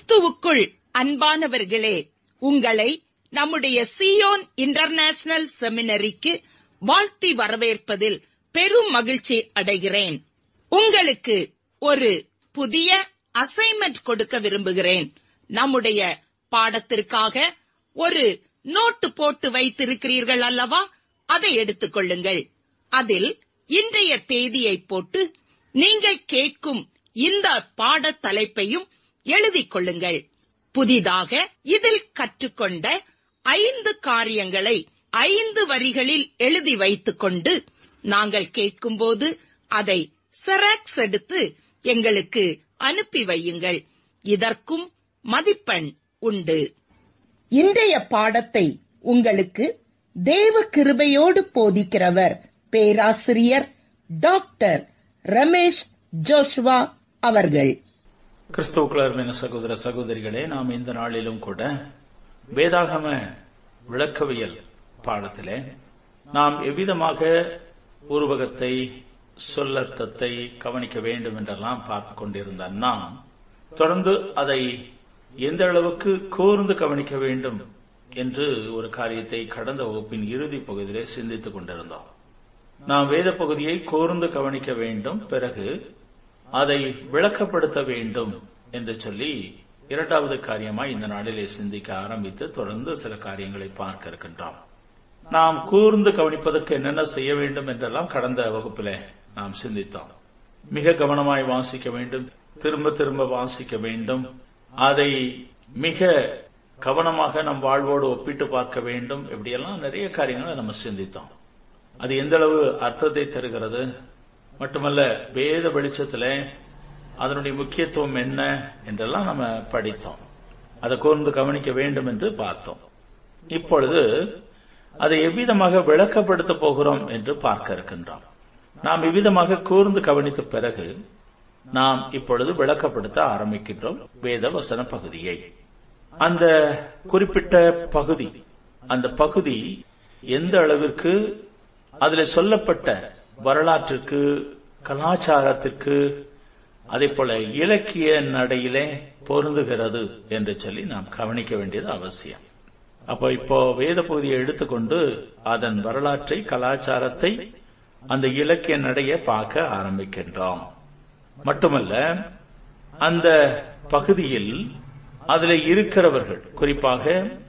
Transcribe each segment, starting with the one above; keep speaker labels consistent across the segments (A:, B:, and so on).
A: கிறிஸ்துவுக்குள் அன்பானவர்களே உங்களை நம்முடைய சியோன் இன்டர்நேஷனல் செமினரிக்கு வாழ்த்தி வரவேற்பதில் பெரும் மகிழ்ச்சி அடைகிறேன் உங்களுக்கு ஒரு புதிய அசைன்மெண்ட் கொடுக்க விரும்புகிறேன் நம்முடைய பாடத்திற்காக ஒரு நோட்டு போட்டு வைத்திருக்கிறீர்கள் அல்லவா அதை எடுத்துக்கொள்ளுங்கள் அதில் இன்றைய தேதியை போட்டு நீங்கள் கேட்கும் இந்த பாட தலைப்பையும் எழுதிக் கொள்ளுங்கள் புதிதாக இதில் கற்றுக்கொண்ட ஐந்து காரியங்களை ஐந்து வரிகளில் எழுதி வைத்துக் கொண்டு நாங்கள் கேட்கும்போது அதை செராக்ஸ் எடுத்து எங்களுக்கு அனுப்பி வையுங்கள் இதற்கும் மதிப்பெண் உண்டு இன்றைய பாடத்தை உங்களுக்கு தேவ கிருபையோடு போதிக்கிறவர் பேராசிரியர் டாக்டர் ரமேஷ் ஜோஷ்வா அவர்கள்
B: கிறிஸ்துவுக்குள்ள சகோதர சகோதரிகளே நாம் இந்த நாளிலும் கூட வேதாகம விளக்கவியல் பாடத்திலே நாம் எவ்விதமாக உருவகத்தை சொல்லர்த்தத்தை கவனிக்க வேண்டும் என்றெல்லாம் பார்த்துக் கொண்டிருந்த நாம் தொடர்ந்து அதை எந்த அளவுக்கு கூர்ந்து கவனிக்க வேண்டும் என்று ஒரு காரியத்தை கடந்த வகுப்பின் இறுதி பகுதியிலே சிந்தித்துக் கொண்டிருந்தோம் நாம் வேத பகுதியை கூர்ந்து கவனிக்க வேண்டும் பிறகு அதை விளக்கப்படுத்த வேண்டும் என்று சொல்லி இரண்டாவது காரியமாய் இந்த நாளிலே சிந்திக்க ஆரம்பித்து தொடர்ந்து சில காரியங்களை பார்க்க இருக்கின்றோம் நாம் கூர்ந்து கவனிப்பதற்கு என்னென்ன செய்ய வேண்டும் என்றெல்லாம் கடந்த வகுப்பிலே நாம் சிந்தித்தோம் மிக கவனமாய் வாசிக்க வேண்டும் திரும்ப திரும்ப வாசிக்க வேண்டும் அதை மிக கவனமாக நம் வாழ்வோடு ஒப்பிட்டு பார்க்க வேண்டும் இப்படியெல்லாம் நிறைய காரியங்களை நம்ம சிந்தித்தோம் அது எந்த அளவு அர்த்தத்தை தருகிறது மட்டுமல்ல வேத வெளிச்சத்தில் அதனுடைய முக்கியத்துவம் என்ன என்றெல்லாம் நம்ம படித்தோம் அதை கூர்ந்து கவனிக்க வேண்டும் என்று பார்த்தோம் இப்பொழுது அதை எவ்விதமாக விளக்கப்படுத்த போகிறோம் என்று பார்க்க இருக்கின்றோம் நாம் எவ்விதமாக கூர்ந்து கவனித்த பிறகு நாம் இப்பொழுது விளக்கப்படுத்த ஆரம்பிக்கின்றோம் வேத வசன பகுதியை அந்த குறிப்பிட்ட பகுதி அந்த பகுதி எந்த அளவிற்கு அதில் சொல்லப்பட்ட வரலாற்றுக்கு கலாச்சாரத்திற்கு அதே போல இலக்கிய நடையிலே பொருந்துகிறது என்று சொல்லி நாம் கவனிக்க வேண்டியது அவசியம் அப்போ இப்போ வேத பகுதியை எடுத்துக்கொண்டு அதன் வரலாற்றை கலாச்சாரத்தை அந்த இலக்கிய நடையை பார்க்க ஆரம்பிக்கின்றோம் மட்டுமல்ல அந்த பகுதியில் அதில் இருக்கிறவர்கள் குறிப்பாக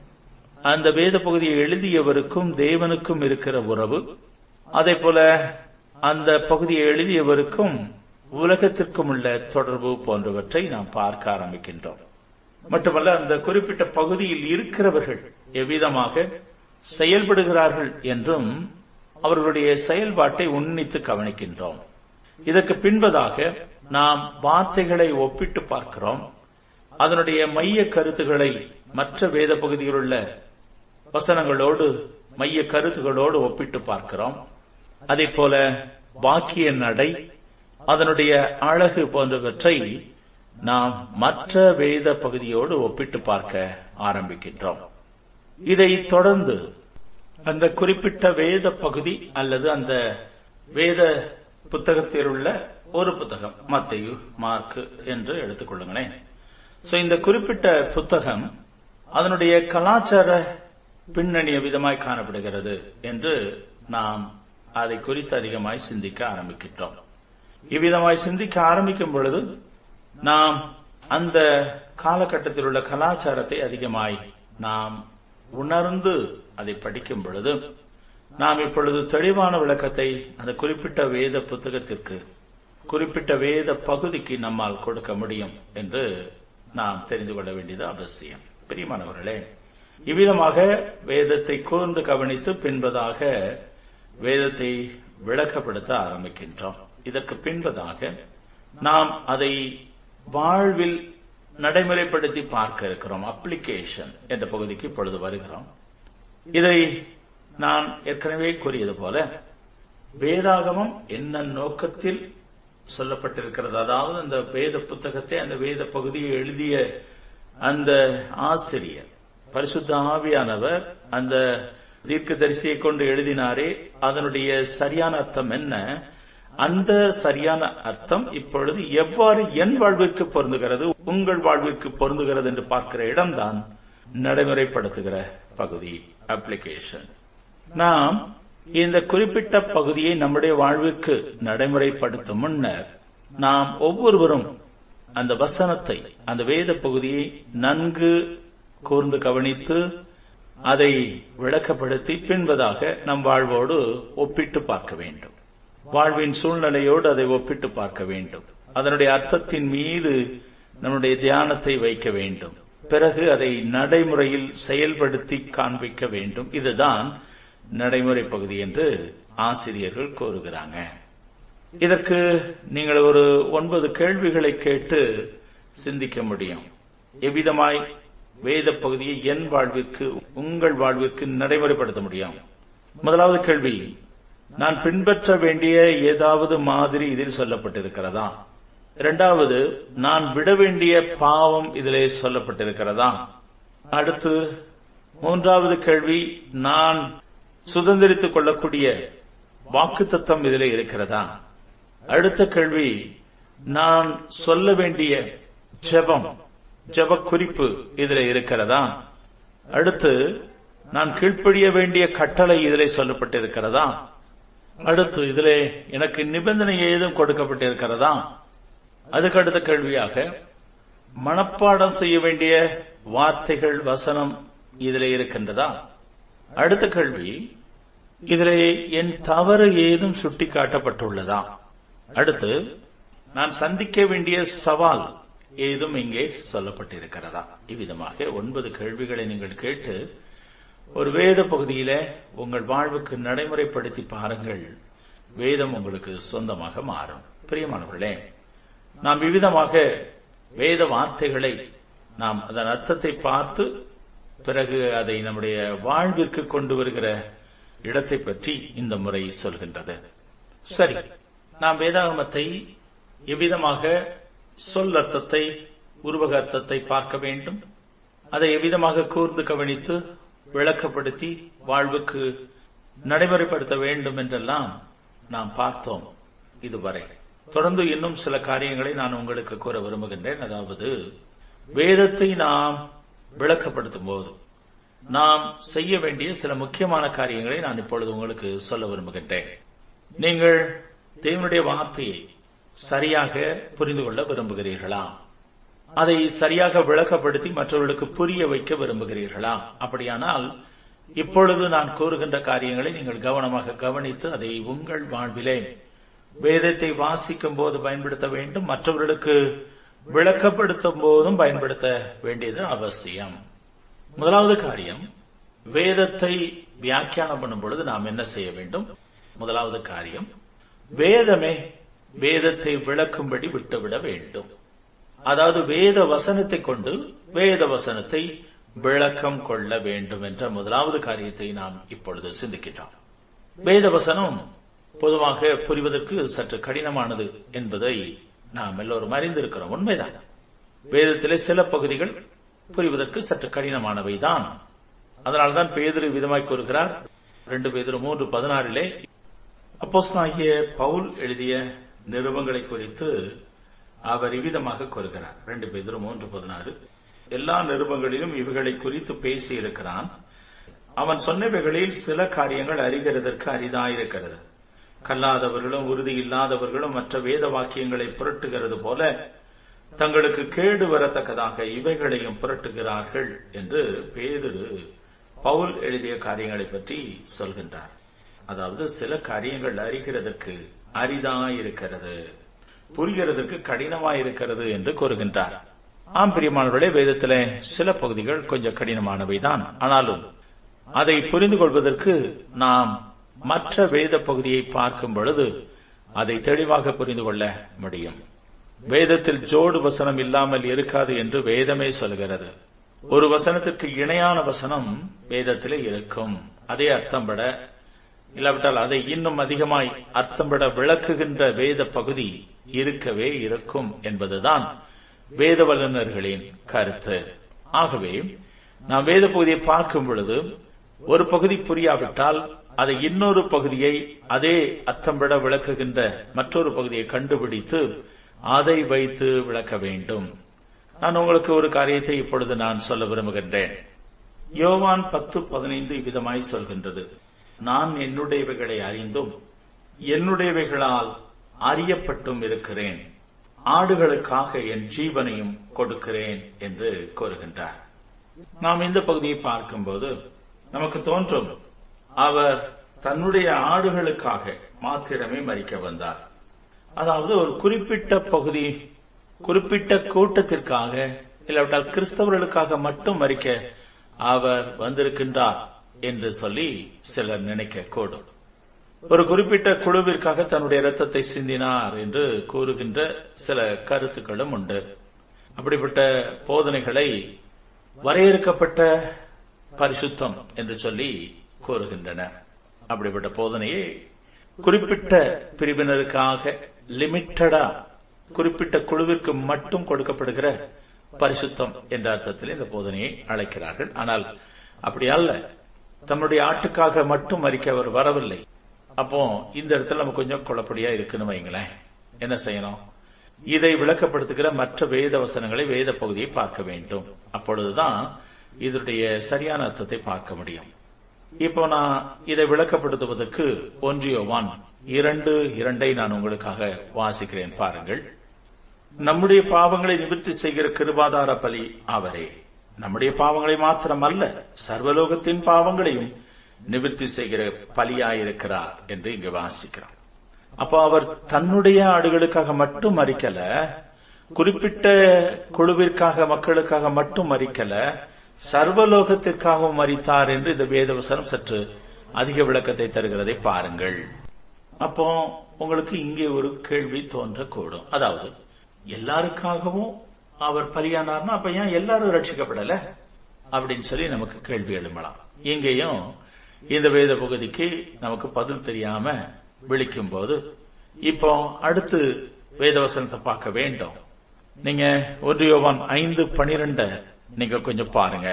B: அந்த வேத பகுதியை எழுதியவருக்கும் தேவனுக்கும் இருக்கிற உறவு அதே போல அந்த பகுதியை எழுதியவருக்கும் உலகத்திற்கும் உள்ள தொடர்பு போன்றவற்றை நாம் பார்க்க ஆரம்பிக்கின்றோம் மட்டுமல்ல அந்த குறிப்பிட்ட பகுதியில் இருக்கிறவர்கள் எவ்விதமாக செயல்படுகிறார்கள் என்றும் அவர்களுடைய செயல்பாட்டை உன்னித்து கவனிக்கின்றோம் இதற்கு பின்பதாக நாம் வார்த்தைகளை ஒப்பிட்டு பார்க்கிறோம் அதனுடைய மைய கருத்துக்களை மற்ற வேத பகுதியில் உள்ள வசனங்களோடு மைய கருத்துகளோடு ஒப்பிட்டு பார்க்கிறோம் அதே போல வாக்கிய நடை அதனுடைய அழகு போன்றவற்றை நாம் மற்ற வேத பகுதியோடு ஒப்பிட்டு பார்க்க ஆரம்பிக்கின்றோம் இதை தொடர்ந்து அந்த குறிப்பிட்ட வேத பகுதி அல்லது அந்த வேத புத்தகத்தில் உள்ள ஒரு புத்தகம் மத்தையு மார்க் என்று எடுத்துக்கொள்ளுங்களேன் சோ இந்த குறிப்பிட்ட புத்தகம் அதனுடைய கலாச்சார பின்னணிய விதமாய் காணப்படுகிறது என்று நாம் அதை குறித்து அதிகமாய் சிந்திக்க ஆரம்பிக்கின்றோம் இவ்விதமாய் சிந்திக்க ஆரம்பிக்கும் பொழுது நாம் அந்த காலகட்டத்தில் உள்ள கலாச்சாரத்தை அதிகமாய் நாம் உணர்ந்து அதை படிக்கும் பொழுது நாம் இப்பொழுது தெளிவான விளக்கத்தை அந்த குறிப்பிட்ட வேத புத்தகத்திற்கு குறிப்பிட்ட வேத பகுதிக்கு நம்மால் கொடுக்க முடியும் என்று நாம் தெரிந்து கொள்ள வேண்டியது அவசியம் பிரியமானவர்களே இவ்விதமாக வேதத்தை கூர்ந்து கவனித்து பின்பதாக வேதத்தை விளக்கப்படுத்த ஆரம்பிக்கின்றோம் இதற்கு பின்பதாக நாம் அதை வாழ்வில் நடைமுறைப்படுத்தி பார்க்க இருக்கிறோம் அப்ளிகேஷன் என்ற பகுதிக்கு இப்பொழுது வருகிறோம் இதை நான் ஏற்கனவே கூறியது போல வேதாகமம் என்ன நோக்கத்தில் சொல்லப்பட்டிருக்கிறது அதாவது அந்த வேத புத்தகத்தை அந்த வேத பகுதியை எழுதிய அந்த ஆசிரியர் பரிசுத்த ஆவியானவர் அந்த தீர்க்க தரிசியை கொண்டு எழுதினாரே அதனுடைய சரியான அர்த்தம் என்ன அந்த சரியான அர்த்தம் இப்பொழுது எவ்வாறு என் வாழ்விற்கு பொருந்துகிறது உங்கள் வாழ்விற்கு பொருந்துகிறது என்று பார்க்கிற இடம்தான் நடைமுறைப்படுத்துகிற பகுதி அப்ளிகேஷன் நாம் இந்த குறிப்பிட்ட பகுதியை நம்முடைய வாழ்விற்கு நடைமுறைப்படுத்தும் முன்னர் நாம் ஒவ்வொருவரும் அந்த வசனத்தை அந்த வேத பகுதியை நன்கு கூர்ந்து கவனித்து அதை விளக்கப்படுத்தி பின்பதாக நம் வாழ்வோடு ஒப்பிட்டு பார்க்க வேண்டும் வாழ்வின் சூழ்நிலையோடு அதை ஒப்பிட்டு பார்க்க வேண்டும் அதனுடைய அர்த்தத்தின் மீது நம்முடைய தியானத்தை வைக்க வேண்டும் பிறகு அதை நடைமுறையில் செயல்படுத்தி காண்பிக்க வேண்டும் இதுதான் நடைமுறை பகுதி என்று ஆசிரியர்கள் கூறுகிறாங்க இதற்கு நீங்கள் ஒரு ஒன்பது கேள்விகளை கேட்டு சிந்திக்க முடியும் எவ்விதமாய் வேத பகுதியை என் வாழ்விற்கு உங்கள் வாழ்விற்கு நடைமுறைப்படுத்த முடியும் முதலாவது கேள்வி நான் பின்பற்ற வேண்டிய ஏதாவது மாதிரி இதில் சொல்லப்பட்டிருக்கிறதா இரண்டாவது நான் விட வேண்டிய பாவம் இதிலே சொல்லப்பட்டிருக்கிறதா அடுத்து மூன்றாவது கேள்வி நான் சுதந்திரித்துக் கொள்ளக்கூடிய வாக்கு தத்தம் இதிலே இருக்கிறதா அடுத்த கேள்வி நான் சொல்ல வேண்டிய ஜெபம் ஜெப குறிப்பு இதில் இருக்கிறதா அடுத்து நான் கீழ்ப்படிய வேண்டிய கட்டளை இதிலே சொல்லப்பட்டிருக்கிறதா அடுத்து இதிலே எனக்கு நிபந்தனை ஏதும் கொடுக்கப்பட்டிருக்கிறதா அதுக்கு அடுத்த கேள்வியாக மனப்பாடம் செய்ய வேண்டிய வார்த்தைகள் வசனம் இதிலே இருக்கின்றதா அடுத்த கேள்வி இதிலே என் தவறு ஏதும் சுட்டிக்காட்டப்பட்டுள்ளதா அடுத்து நான் சந்திக்க வேண்டிய சவால் ஏதும் இங்கே சொல்லப்பட்டிருக்கிறதா இவ்விதமாக ஒன்பது கேள்விகளை நீங்கள் கேட்டு ஒரு வேத பகுதியில உங்கள் வாழ்வுக்கு நடைமுறைப்படுத்தி பாருங்கள் வேதம் உங்களுக்கு சொந்தமாக மாறும் பிரியமானவர்களே நாம் விவிதமாக வேத வார்த்தைகளை நாம் அதன் அர்த்தத்தை பார்த்து பிறகு அதை நம்முடைய வாழ்விற்கு கொண்டு வருகிற இடத்தை பற்றி இந்த முறை சொல்கின்றது சரி நாம் வேதாகமத்தை எவ்விதமாக சொல் அர்த்தத்தை உருவக அர்த்தத்தை பார்க்க வேண்டும் அதை எவ்விதமாக கூர்ந்து கவனித்து விளக்கப்படுத்தி வாழ்வுக்கு நடைமுறைப்படுத்த வேண்டும் என்றெல்லாம் நாம் பார்த்தோம் இதுவரை தொடர்ந்து இன்னும் சில காரியங்களை நான் உங்களுக்கு கூற விரும்புகின்றேன் அதாவது வேதத்தை நாம் விளக்கப்படுத்தும் போது நாம் செய்ய வேண்டிய சில முக்கியமான காரியங்களை நான் இப்பொழுது உங்களுக்கு சொல்ல விரும்புகின்றேன் நீங்கள் தேவனுடைய வார்த்தையை சரியாக புரிந்து கொள்ள விரும்புகிறீர்களா அதை சரியாக விளக்கப்படுத்தி மற்றவர்களுக்கு புரிய வைக்க விரும்புகிறீர்களா அப்படியானால் இப்பொழுது நான் கூறுகின்ற காரியங்களை நீங்கள் கவனமாக கவனித்து அதை உங்கள் வாழ்விலே வேதத்தை வாசிக்கும் போது பயன்படுத்த வேண்டும் மற்றவர்களுக்கு விளக்கப்படுத்தும் போதும் பயன்படுத்த வேண்டியது அவசியம் முதலாவது காரியம் வேதத்தை வியாக்கியானம் பண்ணும் பொழுது நாம் என்ன செய்ய வேண்டும் முதலாவது காரியம் வேதமே வேதத்தை விளக்கும்படி விட்டுவிட வேண்டும் அதாவது வேத வசனத்தை கொண்டு வேத வசனத்தை விளக்கம் கொள்ள வேண்டும் என்ற முதலாவது காரியத்தை நாம் இப்பொழுது சிந்திக்கின்றோம் வேத வசனம் பொதுவாக புரிவதற்கு சற்று கடினமானது என்பதை நாம் எல்லோரும் அறிந்திருக்கிறோம் உண்மைதான் வேதத்திலே சில பகுதிகள் புரிவதற்கு சற்று கடினமானவைதான் அதனால்தான் பேதிரு விதமாய் கூறுகிறார் ரெண்டு பேதிரு மூன்று பதினாறிலே அப்போஸ்தலனாகிய பவுல் எழுதிய நிருபங்களை குறித்து அவர் இவ்விதமாக கூறுகிறார் ரெண்டு பேதிரு மூன்று பதினாறு எல்லா நிருபங்களிலும் இவைகளை குறித்து பேசி இருக்கிறான் அவன் சொன்னவைகளில் சில காரியங்கள் அறிகிறதற்கு அரிதாயிருக்கிறது கல்லாதவர்களும் உறுதி இல்லாதவர்களும் மற்ற வேத வாக்கியங்களை புரட்டுகிறது போல தங்களுக்கு கேடு வரத்தக்கதாக இவைகளையும் புரட்டுகிறார்கள் என்று பேதுரு பவுல் எழுதிய காரியங்களை பற்றி சொல்கின்றார் அதாவது சில காரியங்கள் அறிகிறதற்கு அரிதாயிருக்கிறது புரிகிறதற்கு கடினமாயிருக்கிறது என்று கூறுகின்றார் ஆம் பிரியமானவர்களே வேதத்திலே சில பகுதிகள் கொஞ்சம் கடினமானவைதான் ஆனாலும் அதை புரிந்து கொள்வதற்கு நாம் மற்ற வேத பகுதியை பார்க்கும் பொழுது அதை தெளிவாக புரிந்து கொள்ள முடியும் வேதத்தில் ஜோடு வசனம் இல்லாமல் இருக்காது என்று வேதமே சொல்கிறது ஒரு வசனத்திற்கு இணையான வசனம் வேதத்திலே இருக்கும் அதே அர்த்தம்பட இல்லாவிட்டால் அதை இன்னும் அதிகமாய் அர்த்தம்பட விளக்குகின்ற வேத பகுதி இருக்கவே இருக்கும் என்பதுதான் வேத வல்லுநர்களின் கருத்து ஆகவே நாம் வேத பகுதியை பார்க்கும் பொழுது ஒரு பகுதி புரியாவிட்டால் அதை இன்னொரு பகுதியை அதே அத்தம்பிட விளக்குகின்ற மற்றொரு பகுதியை கண்டுபிடித்து அதை வைத்து விளக்க வேண்டும் நான் உங்களுக்கு ஒரு காரியத்தை இப்பொழுது நான் சொல்ல விரும்புகின்றேன் யோவான் பத்து பதினைந்து விதமாய் சொல்கின்றது நான் என்னுடையவைகளை அறிந்தும் என்னுடையவைகளால் அறியப்பட்டும் இருக்கிறேன் ஆடுகளுக்காக என் ஜீவனையும் கொடுக்கிறேன் என்று கூறுகின்றார் நாம் இந்த பகுதியை பார்க்கும்போது நமக்கு தோன்றும் அவர் தன்னுடைய ஆடுகளுக்காக மாத்திரமே மறிக்க வந்தார் அதாவது ஒரு குறிப்பிட்ட பகுதி குறிப்பிட்ட கூட்டத்திற்காக இல்லாவிட்டால் கிறிஸ்தவர்களுக்காக மட்டும் மறிக்க அவர் வந்திருக்கின்றார் என்று சொல்லி சிலர் நினைக்க கூடும் ஒரு குறிப்பிட்ட குழுவிற்காக தன்னுடைய இரத்தத்தை சிந்தினார் என்று கூறுகின்ற சில கருத்துக்களும் உண்டு அப்படிப்பட்ட போதனைகளை வரையறுக்கப்பட்ட பரிசுத்தம் என்று சொல்லி கூறுகின்றனர் அப்படிப்பட்ட போதனையை குறிப்பிட்ட பிரிவினருக்காக லிமிட்டடா குறிப்பிட்ட குழுவிற்கு மட்டும் கொடுக்கப்படுகிற பரிசுத்தம் என்ற அர்த்தத்தில் இந்த போதனையை அழைக்கிறார்கள் ஆனால் அப்படி அல்ல தன்னுடைய ஆட்டுக்காக மட்டும் மறிக்க அவர் வரவில்லை அப்போ இந்த இடத்துல நம்ம கொஞ்சம் குழப்படியா இருக்குன்னு வைங்களேன் என்ன செய்யணும் இதை விளக்கப்படுத்துகிற மற்ற வேத வசனங்களை வேத பகுதியை பார்க்க வேண்டும் அப்பொழுதுதான் இதனுடைய சரியான அர்த்தத்தை பார்க்க முடியும் இப்போ நான் இதை விளக்கப்படுத்துவதற்கு ஒன்றியோவான் இரண்டு இரண்டை நான் உங்களுக்காக வாசிக்கிறேன் பாருங்கள் நம்முடைய பாவங்களை நிவர்த்தி செய்கிற கிருபாதார பலி அவரே நம்முடைய பாவங்களை மாத்திரமல்ல சர்வலோகத்தின் பாவங்களையும் நிவர்த்தி செய்கிற பலியாயிருக்கிறார் என்று இங்கு வாசிக்கிறோம் அப்போ அவர் தன்னுடைய ஆடுகளுக்காக மட்டும் மறிக்கல குறிப்பிட்ட குழுவிற்காக மக்களுக்காக மட்டும் மறிக்கல சர்வலோகத்திற்காகவும் மறித்தார் என்று இந்த வேதவசனம் சற்று அதிக விளக்கத்தை தருகிறதை பாருங்கள் அப்போ உங்களுக்கு இங்கே ஒரு கேள்வி தோன்றக்கூடும் அதாவது எல்லாருக்காகவும் அவர் பலியானார்னா அப்ப ஏன் எல்லாரும் ரட்சிக்கப்படல அப்படின்னு சொல்லி நமக்கு கேள்வி எழும்பலாம் இங்கேயும் இந்த வேத பகுதிக்கு நமக்கு பதில் தெரியாம விழிக்கும் போது இப்போ அடுத்து வேதவசனத்தை பார்க்க வேண்டும் நீங்க ஒன்றியோவான் ஐந்து பனிரெண்ட நீங்க கொஞ்சம் பாருங்க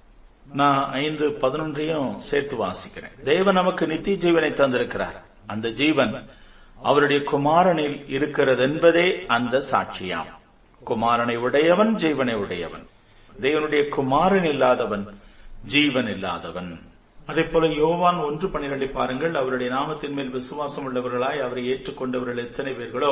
B: நான் ஐந்து பதினொன்றையும் சேர்த்து வாசிக்கிறேன் தேவன் நமக்கு நித்திய ஜீவனை தந்திருக்கிறார் அந்த ஜீவன் அவருடைய குமாரனில் இருக்கிறது என்பதே அந்த சாட்சியாம் குமாரனை உடையவன் ஜீவனை உடையவன் தேவனுடைய குமாரன் இல்லாதவன் ஜீவன் இல்லாதவன் அதே போல யோவான் ஒன்று பன்னிரண்டை பாருங்கள் அவருடைய நாமத்தின் மேல் விசுவாசம் உள்ளவர்களாய் அவரை ஏற்றுக்கொண்டவர்கள் எத்தனை பேர்களோ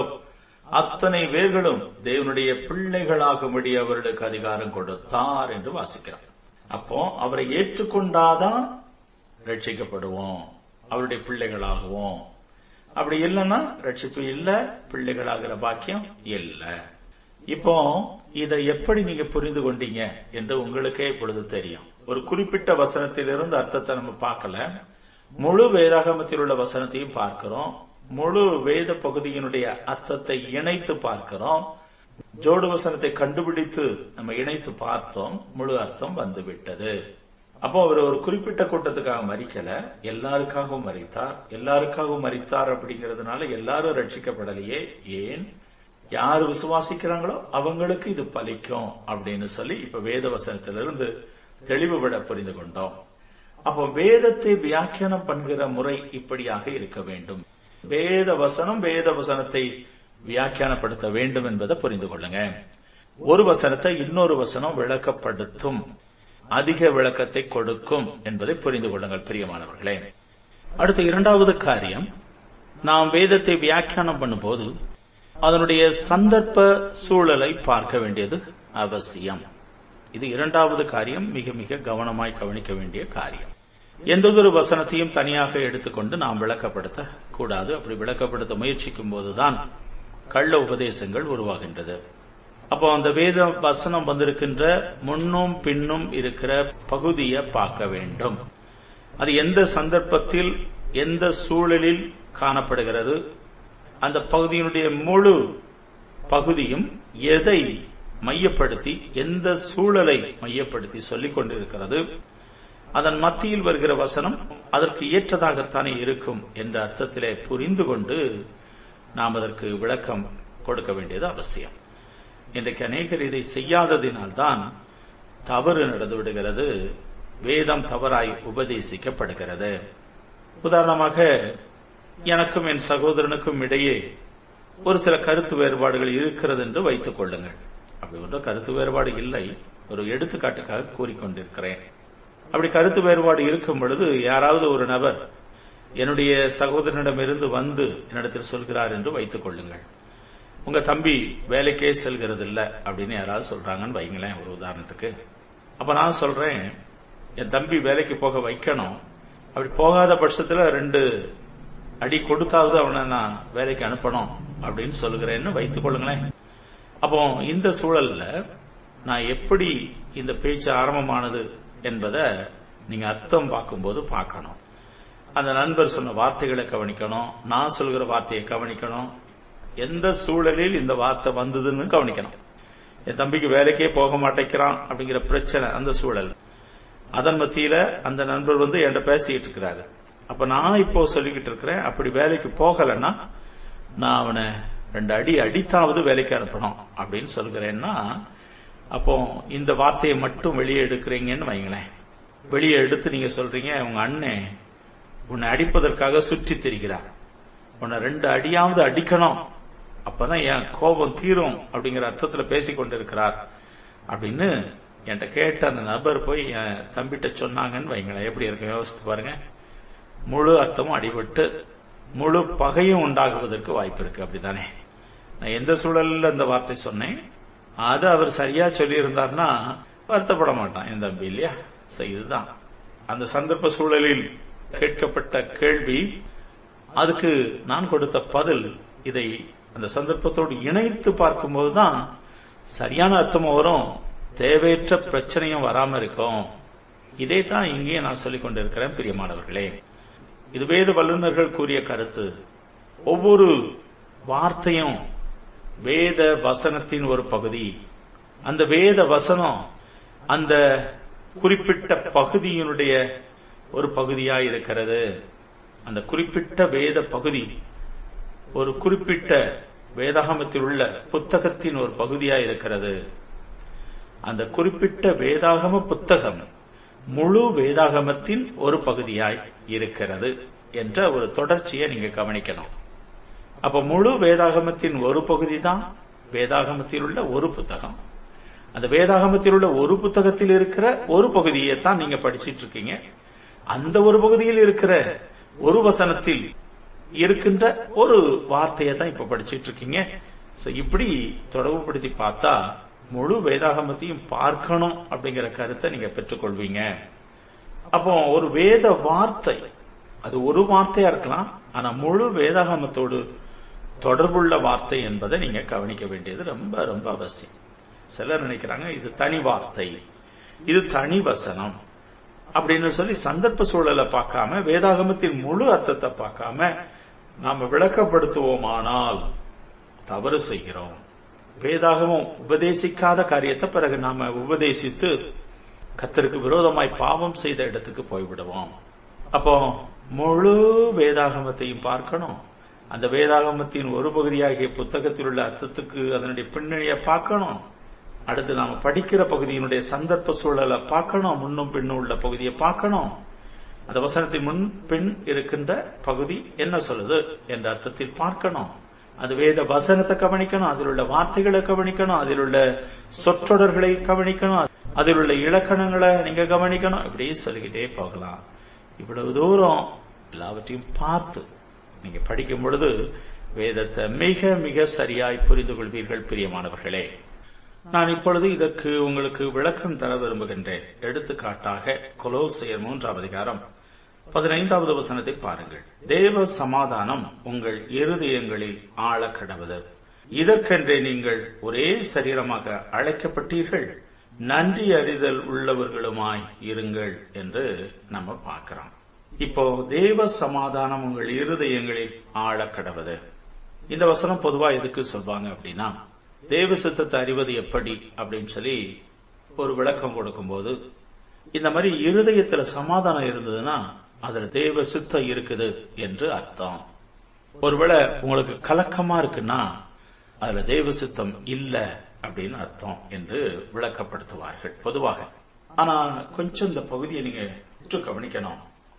B: அத்தனை பேர்களும் தேவனுடைய பிள்ளைகளாகும்படி அவர்களுக்கு அதிகாரம் கொடுத்தார் என்று வாசிக்கிறார் அப்போ அவரை ஏற்றுக்கொண்டாதான் ரட்சிக்கப்படுவோம் அவருடைய பிள்ளைகளாகுவோம் அப்படி இல்லைன்னா ரட்சிப்பு இல்ல பிள்ளைகளாகிற பாக்கியம் இல்ல இப்போ இதை எப்படி நீங்க புரிந்து கொண்டீங்க என்று உங்களுக்கே இப்பொழுது தெரியும் ஒரு குறிப்பிட்ட வசனத்திலிருந்து அர்த்தத்தை நம்ம பார்க்கல முழு வேதாகமத்தில் உள்ள வசனத்தையும் பார்க்கிறோம் முழு வேத பகுதியினுடைய அர்த்தத்தை இணைத்து பார்க்கிறோம் ஜோடு வசனத்தை கண்டுபிடித்து நம்ம இணைத்து பார்த்தோம் முழு அர்த்தம் வந்துவிட்டது அப்போ அவர் ஒரு குறிப்பிட்ட கூட்டத்துக்காக மறிக்கல எல்லாருக்காகவும் மறித்தார் எல்லாருக்காகவும் மறித்தார் அப்படிங்கறதுனால எல்லாரும் ரட்சிக்கப்படலையே ஏன் யார் விசுவாசிக்கிறாங்களோ அவங்களுக்கு இது பலிக்கும் அப்படின்னு சொல்லி இப்ப வேத வசனத்திலிருந்து தெளிவுபட புரிந்து கொண்டோம் அப்போ வேதத்தை வியாக்கியானம் பண்ணுகிற முறை இப்படியாக இருக்க வேண்டும் வேத வசனம் வேத வசனத்தை வியாக்கியானப்படுத்த வேண்டும் என்பதை புரிந்து கொள்ளுங்க ஒரு வசனத்தை இன்னொரு வசனம் விளக்கப்படுத்தும் அதிக விளக்கத்தை கொடுக்கும் என்பதை புரிந்து கொள்ளுங்கள் பிரியமானவர்களே அடுத்த இரண்டாவது காரியம் நாம் வேதத்தை வியாக்கியானம் பண்ணும்போது அதனுடைய சந்தர்ப்ப சூழலை பார்க்க வேண்டியது அவசியம் இது இரண்டாவது காரியம் மிக மிக கவனமாய் கவனிக்க வேண்டிய காரியம் எந்த ஒரு வசனத்தையும் தனியாக எடுத்துக்கொண்டு நாம் விளக்கப்படுத்த கூடாது அப்படி விளக்கப்படுத்த முயற்சிக்கும் போதுதான் கள்ள உபதேசங்கள் உருவாகின்றது அப்போ அந்த வேத வசனம் வந்திருக்கின்ற முன்னும் பின்னும் இருக்கிற பகுதியை பார்க்க வேண்டும் அது எந்த சந்தர்ப்பத்தில் எந்த சூழலில் காணப்படுகிறது அந்த பகுதியினுடைய முழு பகுதியும் எதை மையப்படுத்தி எந்த சூழலை மையப்படுத்தி சொல்லிக் கொண்டிருக்கிறது அதன் மத்தியில் வருகிற வசனம் அதற்கு ஏற்றதாகத்தானே இருக்கும் என்ற அர்த்தத்திலே புரிந்து கொண்டு நாம் அதற்கு விளக்கம் கொடுக்க வேண்டியது அவசியம் இன்றைக்கு அநேகர் இதை செய்யாததினால்தான் தவறு நடந்து விடுகிறது வேதம் தவறாய் உபதேசிக்கப்படுகிறது உதாரணமாக எனக்கும் என் சகோதரனுக்கும் இடையே ஒரு சில கருத்து வேறுபாடுகள் இருக்கிறது என்று வைத்துக் கொள்ளுங்கள் அப்படி ஒன்றும் கருத்து வேறுபாடு இல்லை ஒரு எடுத்துக்காட்டுக்காக கூறிக்கொண்டிருக்கிறேன் அப்படி கருத்து வேறுபாடு இருக்கும் பொழுது யாராவது ஒரு நபர் என்னுடைய சகோதரனிடமிருந்து வந்து என்னிடத்தில் சொல்கிறார் என்று வைத்துக் கொள்ளுங்கள் உங்க தம்பி வேலைக்கே செல்கிறது இல்ல அப்படின்னு யாராவது சொல்றாங்கன்னு வைங்களேன் ஒரு உதாரணத்துக்கு அப்ப நான் சொல்றேன் என் தம்பி வேலைக்கு போக வைக்கணும் அப்படி போகாத பட்சத்துல ரெண்டு அடி கொடுத்தாவது அவனை நான் வேலைக்கு அனுப்பணும் அப்படின்னு சொல்லுகிறேன்னு வைத்துக் கொள்ளுங்களேன் அப்போ இந்த சூழல்ல நான் எப்படி இந்த பேச்சு ஆரம்பமானது என்பதை நீங்க அர்த்தம் பார்க்கும்போது பார்க்கணும் அந்த நண்பர் சொன்ன வார்த்தைகளை கவனிக்கணும் நான் சொல்கிற வார்த்தையை கவனிக்கணும் எந்த சூழலில் இந்த வார்த்தை வந்ததுன்னு கவனிக்கணும் என் தம்பிக்கு வேலைக்கே போக மாட்டேங்கிறான் அப்படிங்கிற பிரச்சனை அந்த சூழல் அதன் மத்தியில அந்த நண்பர் வந்து என்கிட்ட பேசிட்டு இருக்கிறாரு அப்ப நான் இப்போ சொல்லிக்கிட்டு இருக்கிறேன் அப்படி வேலைக்கு போகலன்னா நான் அவனை ரெண்டு அடி அடித்தாவது வேலைக்கு அனுப்பணும் அப்படின்னு சொல்கிறேன்னா அப்போ இந்த வார்த்தையை மட்டும் வெளியே எடுக்கிறீங்கன்னு வைங்களேன் வெளியே எடுத்து நீங்க சொல்றீங்க உங்க அண்ணன் உன்னை அடிப்பதற்காக சுற்றி திரிகிறார் உன்னை ரெண்டு அடியாவது அடிக்கணும் அப்பதான் என் கோபம் தீரும் அப்படிங்கிற அர்த்தத்துல பேசிக் கொண்டிருக்கிறார் அப்படின்னு என்கிட்ட கேட்ட அந்த நபர் போய் என் தம்பிட்ட சொன்னாங்கன்னு வைங்களேன் எப்படி இருக்கு யோசித்து பாருங்க முழு அர்த்தமும் அடிபட்டு முழு பகையும் உண்டாகுவதற்கு வாய்ப்பு இருக்கு அப்படித்தானே நான் எந்த சூழல்ல இந்த வார்த்தை சொன்னேன் அது அவர் சரியா சொல்லி இருந்தார்னா வருத்தப்பட மாட்டான் என் தம்பி இல்லையா So, இதுதான் அந்த சந்தர்ப்ப சூழலில் கேட்கப்பட்ட கேள்வி அதுக்கு நான் கொடுத்த பதில் இதை அந்த சந்தர்ப்பத்தோடு இணைத்து பார்க்கும்போதுதான் சரியான அர்த்தமும் வரும் தேவையற்ற பிரச்சனையும் வராம இருக்கும் இதை தான் இங்கே நான் சொல்லிக் கொண்டிருக்கிறேன் பிரியமானவர்களே இது வேத வல்லுநர்கள் கூறிய கருத்து ஒவ்வொரு வார்த்தையும் வேத வசனத்தின் ஒரு பகுதி அந்த வேத வசனம் அந்த குறிப்பிட்ட பகுதியினுடைய ஒரு பகுதியாய் இருக்கிறது அந்த குறிப்பிட்ட வேத பகுதி ஒரு குறிப்பிட்ட வேதாகமத்தில் உள்ள புத்தகத்தின் ஒரு பகுதியாய் இருக்கிறது அந்த குறிப்பிட்ட வேதாகம புத்தகம் முழு வேதாகமத்தின் ஒரு பகுதியாய் இருக்கிறது என்ற ஒரு தொடர்ச்சியை நீங்க கவனிக்கணும் அப்ப முழு வேதாகமத்தின் ஒரு பகுதி தான் வேதாகமத்தில் உள்ள ஒரு புத்தகம் அந்த வேதாகமத்தில் உள்ள ஒரு புத்தகத்தில் இருக்கிற ஒரு பகுதியை தான் நீங்க படிச்சிட்டு இருக்கீங்க அந்த ஒரு பகுதியில் இருக்கிற ஒரு வசனத்தில் இருக்கின்ற ஒரு வார்த்தையை தான் இப்ப படிச்சிட்டு இருக்கீங்க So, இப்படி தொடர்புபடுத்தி பார்த்தா முழு வேதாகமத்தையும் பார்க்கணும் அப்படிங்கிற கருத்தை நீங்க பெற்றுக்கொள்வீங்க அப்போ ஒரு வேத வார்த்தை அது ஒரு வார்த்தையா இருக்கலாம் ஆனா முழு வேதாகமத்தோடு தொடர்புள்ள வார்த்தை என்பதை நீங்க கவனிக்க வேண்டியது ரொம்ப ரொம்ப அவசியம் சிலர் நினைக்கிறாங்க இது தனி வார்த்தை இது தனி வசனம் அப்படின்னு சொல்லி சந்தர்ப்ப சூழலை பார்க்காம வேதாகமத்தின் முழு அர்த்தத்தை பார்க்காம நாம விளக்கப்படுத்துவோமானால் தவறு செய்கிறோம் வேதாகமம் உபதேசிக்காத காரியத்தை பிறகு நாம உபதேசித்து கத்தருக்கு விரோதமாய் பாவம் செய்த இடத்துக்கு போய்விடுவோம் அப்போ முழு வேதாகமத்தையும் பார்க்கணும் அந்த வேதாகமத்தின் ஒரு பகுதியாகிய புத்தகத்தில் உள்ள அர்த்தத்துக்கு அதனுடைய பின்னணியை பார்க்கணும் அடுத்து நாம படிக்கிற பகுதியினுடைய சந்தர்ப்ப சூழலை பார்க்கணும் முன்னும் பின்னும் உள்ள பகுதியை பார்க்கணும் அந்த வசனத்தின் முன் பின் இருக்கின்ற பகுதி என்ன சொல்லுது என்ற அர்த்தத்தில் பார்க்கணும் அது வேத வசனத்தை கவனிக்கணும் அதில் உள்ள வார்த்தைகளை கவனிக்கணும் அதில் உள்ள சொற்றொடர்களை கவனிக்கணும் அதில் உள்ள இலக்கணங்களை நீங்க கவனிக்கணும் இப்படி சொல்லிக்கிட்டே போகலாம் இவ்வளவு தூரம் எல்லாவற்றையும் பார்த்து நீங்க படிக்கும் பொழுது வேதத்தை மிக மிக சரியாய் புரிந்து கொள்வீர்கள் பிரியமானவர்களே நான் இப்பொழுது இதற்கு உங்களுக்கு விளக்கம் தர விரும்புகின்றேன் எடுத்துக்காட்டாக கொலோசையர் மூன்றாம் அதிகாரம் பதினைந்தாவது வசனத்தை பாருங்கள் தேவ சமாதானம் உங்கள் இருதயங்களில் ஆழ கடவுது இதற்கென்றே நீங்கள் ஒரே சரீரமாக அழைக்கப்பட்டீர்கள் நன்றி அறிதல் உள்ளவர்களுமாய் இருங்கள் என்று நம்ம பார்க்கிறோம் இப்போ தேவ சமாதானம் உங்கள் இருதயங்களில் ஆழ கடவுது இந்த வசனம் பொதுவா எதுக்கு சொல்வாங்க அப்படின்னா தேவ சித்தத்தை அறிவது எப்படி அப்படின்னு சொல்லி ஒரு விளக்கம் கொடுக்கும்போது இந்த மாதிரி இருதயத்துல சமாதானம் இருந்ததுன்னா அதுல தேவ சித்தம் இருக்குது என்று அர்த்தம் ஒருவேளை உங்களுக்கு கலக்கமா இருக்குன்னா அதுல தேவ சித்தம் இல்ல அப்படின்னு அர்த்தம் என்று விளக்கப்படுத்துவார்கள் பொதுவாக ஆனா கொஞ்சம் இந்த பகுதியை நீங்க உற்று கவனிக்கணும்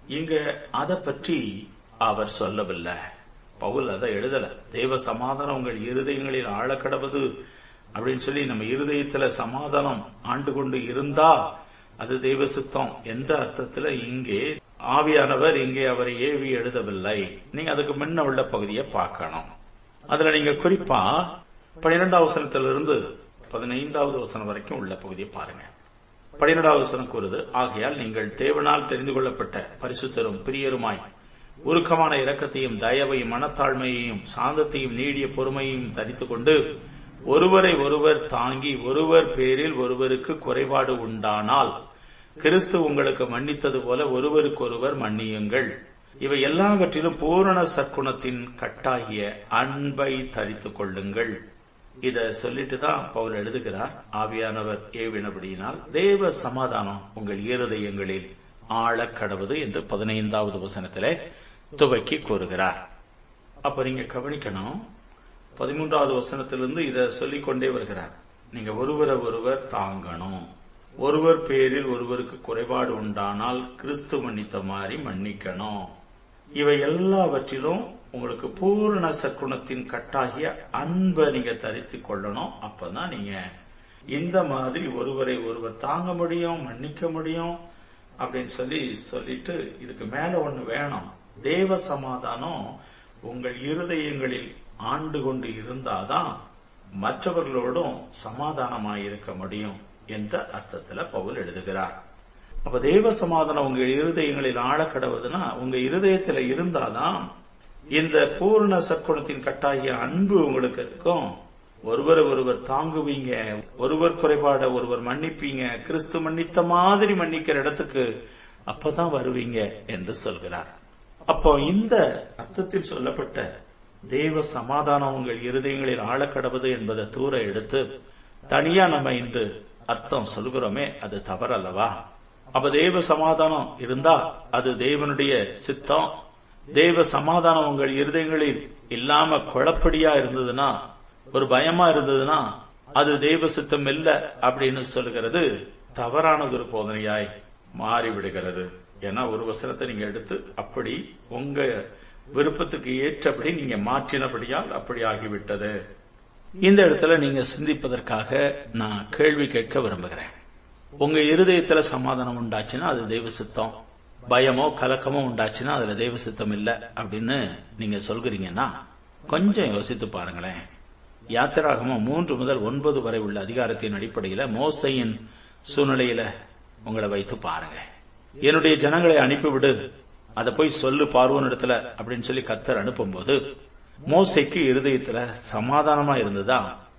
B: இங்க அதை பற்றி அவர் சொல்லவில்லை பவுல் அதை எழுதல தேவ சமாதானம் உங்கள் இருதயங்களில் ஆழக்கடவது அப்படின்னு சொல்லி நம்ம இருதயத்துல சமாதானம் ஆண்டு கொண்டு இருந்தா அது தெய்வ சித்தம் என்ற அர்த்தத்துல இங்கே ஆவியானவர் இங்கே அவரை ஏவி எழுதவில்லை நீங்க அதுக்கு முன்ன உள்ள பகுதியை பார்க்கணும் அதுல நீங்க குறிப்பா பனிரெண்டாவது வசனத்திலிருந்து பதினைந்தாவது வசனம் வரைக்கும் உள்ள பகுதியை பாருங்க பனிரெண்டாவது வசனம் கூறுது ஆகையால் நீங்கள் தேவனால் தெரிந்து கொள்ளப்பட்ட பரிசுத்தரும் பிரியருமாய் உருக்கமான இரக்கத்தையும் தயவையும் மனத்தாழ்மையையும் சாந்தத்தையும் நீடிய பொறுமையையும் தரித்துக் கொண்டு ஒருவரை ஒருவர் தாங்கி ஒருவர் பேரில் ஒருவருக்கு குறைபாடு உண்டானால் கிறிஸ்து உங்களுக்கு மன்னித்தது போல ஒருவருக்கொருவர் மன்னியுங்கள் இவை எல்லாவற்றிலும் பூரண சற்குணத்தின் கட்டாகிய அன்பை தரித்துக் கொள்ளுங்கள் இத சொல்லிட்டு தான் பவுல் எழுதுகிறார் ஆவியானவர் ஏவினபடியினால் தேவ சமாதானம் உங்கள் இருதயங்களில் ஆழக் கடவுது என்று பதினைந்தாவது வசனத்திலே துவக்கி கூறுகிறார் அப்ப நீங்க கவனிக்கணும் பதிமூன்றாவது வசனத்திலிருந்து இத சொல்லிக் கொண்டே வருகிறார் நீங்க ஒருவரை ஒருவர் தாங்கணும் ஒருவர் பேரில் ஒருவருக்கு குறைபாடு உண்டானால் கிறிஸ்து மன்னித்த மாதிரி மன்னிக்கணும் இவை எல்லாவற்றிலும் உங்களுக்கு பூரண சற்குணத்தின் கட்டாகிய அன்பை நீங்க தரித்துக் கொள்ளணும் அப்பதான் நீங்க இந்த மாதிரி ஒருவரை ஒருவர் தாங்க முடியும் மன்னிக்க முடியும் அப்படின்னு சொல்லி சொல்லிட்டு இதுக்கு மேல ஒண்ணு வேணும் தேவ சமாதானம் உங்கள் இருதயங்களில் ஆண்டு கொண்டு இருந்தாதான் மற்றவர்களோடும் சமாதானமாயிருக்க முடியும் என்ற அர்த்தத்துல பவுல் எழுதுகிறார் அப்ப தேவ சமாதானம் உங்க இருதயங்களில் ஆழக்கடவுதுன்னா உங்க இருதயத்துல இருந்தாதான் இந்த பூர்ண சற்குணத்தின் கட்டாகிய அன்பு உங்களுக்கு இருக்கும் ஒருவரை ஒருவர் தாங்குவீங்க ஒருவர் குறைபாட ஒருவர் மன்னிப்பீங்க கிறிஸ்து மன்னித்த மாதிரி மன்னிக்கிற இடத்துக்கு அப்பதான் வருவீங்க என்று சொல்கிறார் அப்போ இந்த அர்த்தத்தில் சொல்லப்பட்ட தேவ சமாதானம் உங்கள் இருதயங்களில் ஆழக்கடவுது என்பதை தூர எடுத்து தனியா நம்ம இன்று அர்த்தம் சொல்கிறோமே அது தவறல்லவா அப்ப தேவ சமாதானம் இருந்தா அது தேவனுடைய சித்தம் தேவ சமாதானம் உங்கள் இருதயங்களில் இல்லாம குழப்படியா இருந்ததுன்னா ஒரு பயமா இருந்ததுன்னா அது தெய்வ சித்தம் இல்ல அப்படின்னு சொல்லுகிறது தவறானது ஒரு போதனையாய் மாறிவிடுகிறது ஏன்னா ஒரு வசனத்தை நீங்க எடுத்து அப்படி உங்க விருப்பத்துக்கு ஏற்றபடி நீங்க மாற்றினபடியால் அப்படி ஆகிவிட்டது இந்த இடத்துல நீங்க சிந்திப்பதற்காக நான் கேள்வி கேட்க விரும்புகிறேன் உங்க இருதயத்துல சமாதானம் உண்டாச்சுன்னா அது தெய்வ சித்தம் பயமோ கலக்கமோ உண்டாச்சுன்னா அதுல தெய்வ சித்தம் இல்ல அப்படின்னு நீங்க சொல்கிறீங்கன்னா கொஞ்சம் யோசித்து பாருங்களேன் யாத்திராகமம் மூன்று முதல் ஒன்பது வரை உள்ள அதிகாரத்தின் அடிப்படையில மோசையின் சூழ்நிலையில உங்களை வைத்து பாருங்க என்னுடைய ஜனங்களை அனுப்பிவிடு அதை போய் சொல்லு பார்வோன் இடத்துல அப்படின்னு சொல்லி கத்தர் அனுப்பும்போது மோசைக்கு இருதயத்துல சமாதானமா இருந்ததா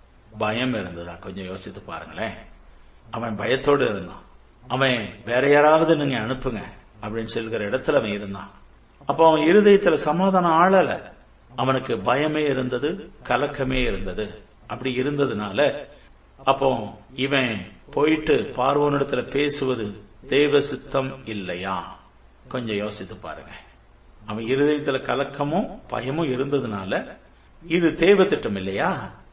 B: பயம் இருந்ததா கொஞ்சம் யோசித்து பாருங்களேன் அவன் பயத்தோடு இருந்தான் அவன் வேற யாராவது நீங்க அனுப்புங்க அப்படின்னு சொல்கிற இடத்துல அவன் இருந்தான் அப்போ அவன் இருதயத்துல சமாதானம் ஆளல அவனுக்கு பயமே இருந்தது கலக்கமே இருந்தது அப்படி இருந்ததுனால அப்போ இவன் போயிட்டு பார்வோனிடத்துல பேசுவது தேவ சித்தம் இல்லையா கொஞ்சம் யோசித்து பாருங்க அவன் இருதயத்துல கலக்கமும் பயமும் இருந்ததுனால இது தேவ திட்டம் இல்லையா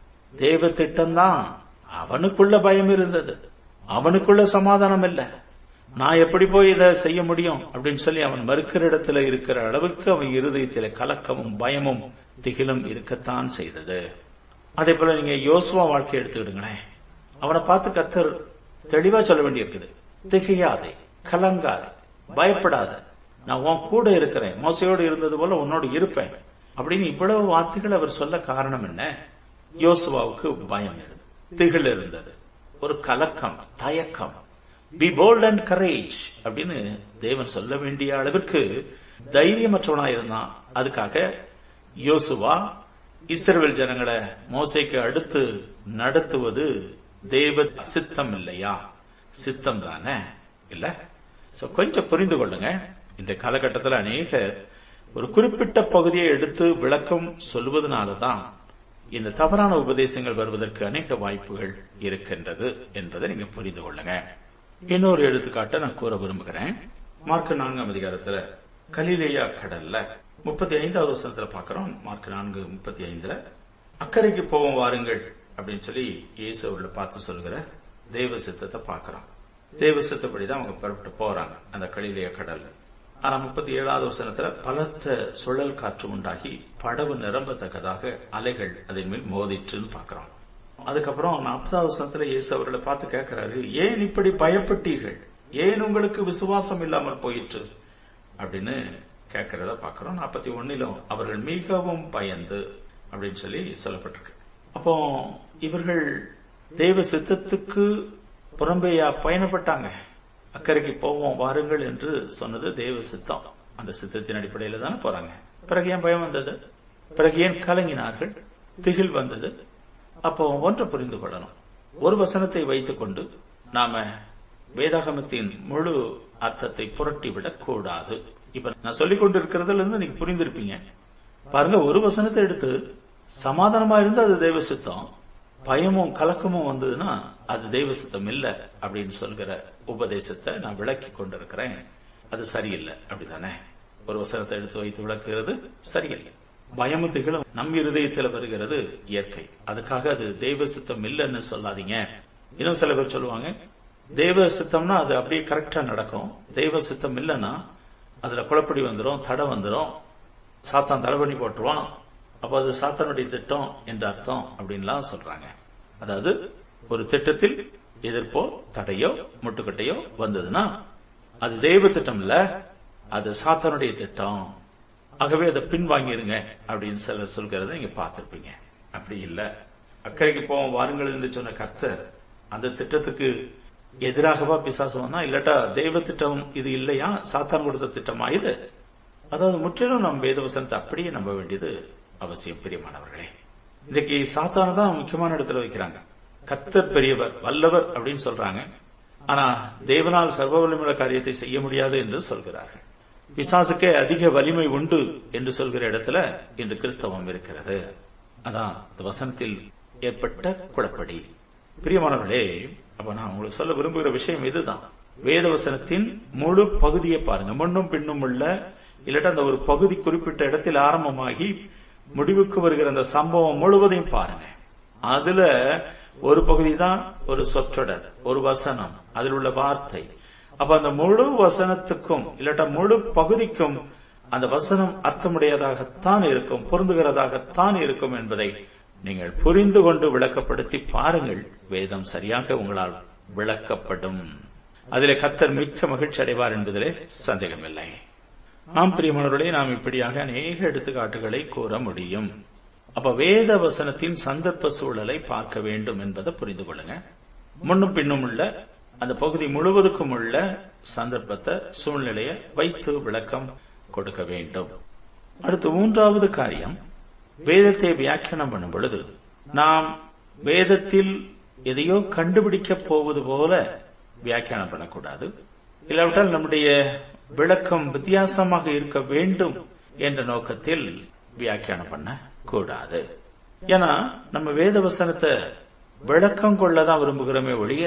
B: தேவ திட்டம் தான் அவனுக்குள்ள பயம் இருந்தது அவனுக்குள்ள சமாதானம் இல்ல நான் எப்படி போய் இதை செய்ய முடியும் அப்படின்னு சொல்லி அவன் மறுக்கிற இடத்துல இருக்கிற அளவுக்கு அவன் இருதயத்தில கலக்கமும் பயமும் திகிலும் இருக்கத்தான் செய்தது அதே போல நீங்க யோசுவா வாழ்க்கை எடுத்துக்கிடுங்களேன் அவனை பார்த்து கத்தர் தெளிவா சொல்ல வேண்டியிருக்குது திகையாதே கலங்காதே பயப்படாத நான் உன் கூட இருக்கிறேன் மோசையோடு இருந்தது போல உன்னோடு இருப்பேன் அப்படின்னு இவ்வளவு வார்த்தைகள் அவர் சொல்ல காரணம் என்ன யோசுவாவுக்கு பயம் இருந்தது திகில் இருந்தது ஒரு கலக்கம் தயக்கம் பி போல்ட் அண்ட் கரேஜ் அப்படின்னு தேவன் சொல்ல வேண்டிய அளவிற்கு தைரியமற்றவனா இருந்தான் அதுக்காக யோசுவா இஸ்ரவேல் ஜனங்களை மோசைக்கு அடுத்து நடத்துவது தேவ சித்தம் இல்லையா சித்தம் தானே இல்ல சோ கொஞ்சம் புரிந்து கொள்ளுங்க இந்த காலகட்டத்தில் அநேக ஒரு குறிப்பிட்ட பகுதியை எடுத்து விளக்கம் சொல்வதனாலதான் இந்த தவறான உபதேசங்கள் வருவதற்கு அநேக வாய்ப்புகள் இருக்கின்றது என்பதை நீங்க புரிந்து கொள்ளுங்க இன்னொரு எடுத்துக்காட்டை நான் கூற விரும்புகிறேன் மார்க் நான்காம் அதிகாரத்துல கலிலேயா கடல்ல முப்பத்தி ஐந்தாவது வருஷத்துல பாக்கிறோம் மார்க் நான்கு முப்பத்தி ஐந்துல அக்கறைக்கு போவோம் வாருங்கள் அப்படின்னு சொல்லி இயேசு அவர்களை பார்த்து சொல்கிற தேவ சித்தத்தை பாக்கிறோம் தேவ சித்தப்படிதான் அவங்க புறப்பட்டு போறாங்க அந்த கலிலேய கடல்ல ஆனா முப்பத்தி ஏழாவது வசனத்துல பலத்த சுழல் காற்று உண்டாகி படவு நிரம்பத்தக்கதாக அலைகள் அதன் மேல் மோதிற்றுன்னு பாக்குறோம் அதுக்கப்புறம் நாற்பதாவது வசனத்துல இயேசு அவர்களை பார்த்து கேட்கிறாரு ஏன் இப்படி பயப்பட்டீர்கள் ஏன் உங்களுக்கு விசுவாசம் இல்லாமல் போயிற்று அப்படின்னு கேட்கறத பாக்குறோம் நாற்பத்தி ஒன்னிலும் அவர்கள் மிகவும் பயந்து அப்படின்னு சொல்லி சொல்லப்பட்டிருக்கு அப்போ இவர்கள் தெய்வ சித்தத்துக்கு புறம்பேயா பயணப்பட்டாங்க அக்கறைக்கு போவோம் வாருங்கள் என்று சொன்னது தெய்வ சித்தம் அந்த சித்தத்தின் அடிப்படையில தானே போறாங்க பிறகு ஏன் பயம் வந்தது பிறகு ஏன் கலங்கினார்கள் திகில் வந்தது அப்போ ஒன்றை புரிந்து கொள்ளணும் ஒரு வசனத்தை வைத்துக் கொண்டு நாம வேதாகமத்தின் முழு அர்த்தத்தை புரட்டிவிடக் கூடாது இப்ப நான் சொல்லிக் கொண்டிருக்கிறதுல இருந்து நீங்க புரிந்திருப்பீங்க பாருங்க ஒரு வசனத்தை எடுத்து சமாதானமா இருந்து அது தெய்வ சித்தம் பயமும் கலக்கமும் வந்ததுன்னா அது தெய்வ சித்தம் இல்ல அப்படின்னு சொல்கிற உபதேசத்தை நான் விளக்கி கொண்டிருக்கிறேன் அது சரியில்லை அப்படிதானே ஒரு வசனத்தை எடுத்து வைத்து விளக்குகிறது சரியில்லை பயமும் திகளும் நம் இருதயத்தில் வருகிறது இயற்கை அதுக்காக அது தெய்வ சித்தம் இல்லைன்னு சொல்லாதீங்க இன்னும் சில பேர் சொல்லுவாங்க தெய்வ சித்தம்னா அது அப்படியே கரெக்டா நடக்கும் தெய்வ சித்தம் இல்லைன்னா அதுல குழப்படி வந்துடும் தடை வந்துடும் சாத்தான் தடை பண்ணி போட்டுருவான் அப்ப அது சாத்தானுடைய திட்டம் என்ற அர்த்தம் அப்படின்லாம் சொல்றாங்க அதாவது ஒரு திட்டத்தில் எதிர்ப்போ தடையோ முட்டுக்கட்டையோ வந்ததுன்னா அது தெய்வ திட்டம் இல்ல அது சாத்தானுடைய திட்டம் ஆகவே அதை பின்வாங்கிருங்க அப்படின்னு சிலர் சொல்கிறத நீங்க பார்த்திருப்பீங்க அப்படி இல்ல அக்கறைக்கு போவோம் வாருங்கள் என்று சொன்ன கர்த்தர் அந்த திட்டத்துக்கு எதிராகவா பிசாசம் இல்லாட்டா தெய்வ திட்டம் இது இல்லையா சாத்தான் கொடுத்த திட்டமா இது அதாவது முற்றிலும் நம் வேதவசனத்தை அப்படியே நம்ப வேண்டியது அவசியம் பிரியமானவர்களே இன்னைக்கு சாத்தான தான் முக்கியமான இடத்துல வைக்கிறாங்க கர்த்தர் பெரியவர் வல்லவர் அப்படின்னு சொல்றாங்க ஆனா தேவனால் சர்வ வலிமுறை காரியத்தை செய்ய முடியாது என்று சொல்கிறார்கள் பிசாசுக்கே அதிக வலிமை உண்டு என்று சொல்கிற இடத்துல இன்று கிறிஸ்தவம் இருக்கிறது அதான் இந்த வசனத்தில் ஏற்பட்ட குழப்படி பிரியமானவர்களே அப்ப நான் உங்களுக்கு சொல்ல விரும்புகிற விஷயம் இதுதான் வேதவசனத்தின் முழு பகுதியை பாருங்க முன்னும் பின்னும் உள்ள இல்லாட்ட அந்த ஒரு பகுதி குறிப்பிட்ட இடத்தில் ஆரம்பமாகி முடிவுக்கு வருகிற அந்த சம்பவம் முழுவதையும் பாருங்க அதுல ஒரு பகுதி தான் ஒரு சொற்றொடர் ஒரு வசனம் அதில் உள்ள வார்த்தை அப்ப அந்த முழு வசனத்துக்கும் இல்லாட்ட முழு பகுதிக்கும் அந்த வசனம் அர்த்தமுடையதாகத்தான் இருக்கும் பொருந்துகிறதாகத்தான் இருக்கும் என்பதை நீங்கள் புரிந்து கொண்டு விளக்கப்படுத்தி பாருங்கள் வேதம் சரியாக உங்களால் விளக்கப்படும் அதிலே கத்தர் மிக்க மகிழ்ச்சி அடைவார் என்பதிலே சந்தேகமில்லை நாம் பிரியமானவர்களே நாம் இப்படியாக அநேக எடுத்துக்காட்டுகளை கூற முடியும் அப்ப வேத வசனத்தின் சந்தர்ப்ப சூழலை பார்க்க வேண்டும் என்பதை புரிந்து கொள்ளுங்க முன்னும் பின்னும் உள்ள அந்த பகுதி முழுவதுக்கும் உள்ள சந்தர்ப்பத்தை சூழ்நிலையை வைத்து விளக்கம் கொடுக்க வேண்டும் அடுத்து மூன்றாவது காரியம் வேதத்தை வியாக்கியானம் பண்ணும் பொழுது நாம் வேதத்தில் எதையோ கண்டுபிடிக்க போவது போல வியாக்கியானம் பண்ணக்கூடாது இல்லாவிட்டால் நம்முடைய விளக்கம் வித்தியாசமாக இருக்க வேண்டும் என்ற நோக்கத்தில் வியாக்கியானம் பண்ண கூடாது ஏன்னா நம்ம வேத வசனத்தை விளக்கம் கொள்ளதான் விரும்புகிறோமே ஒழிய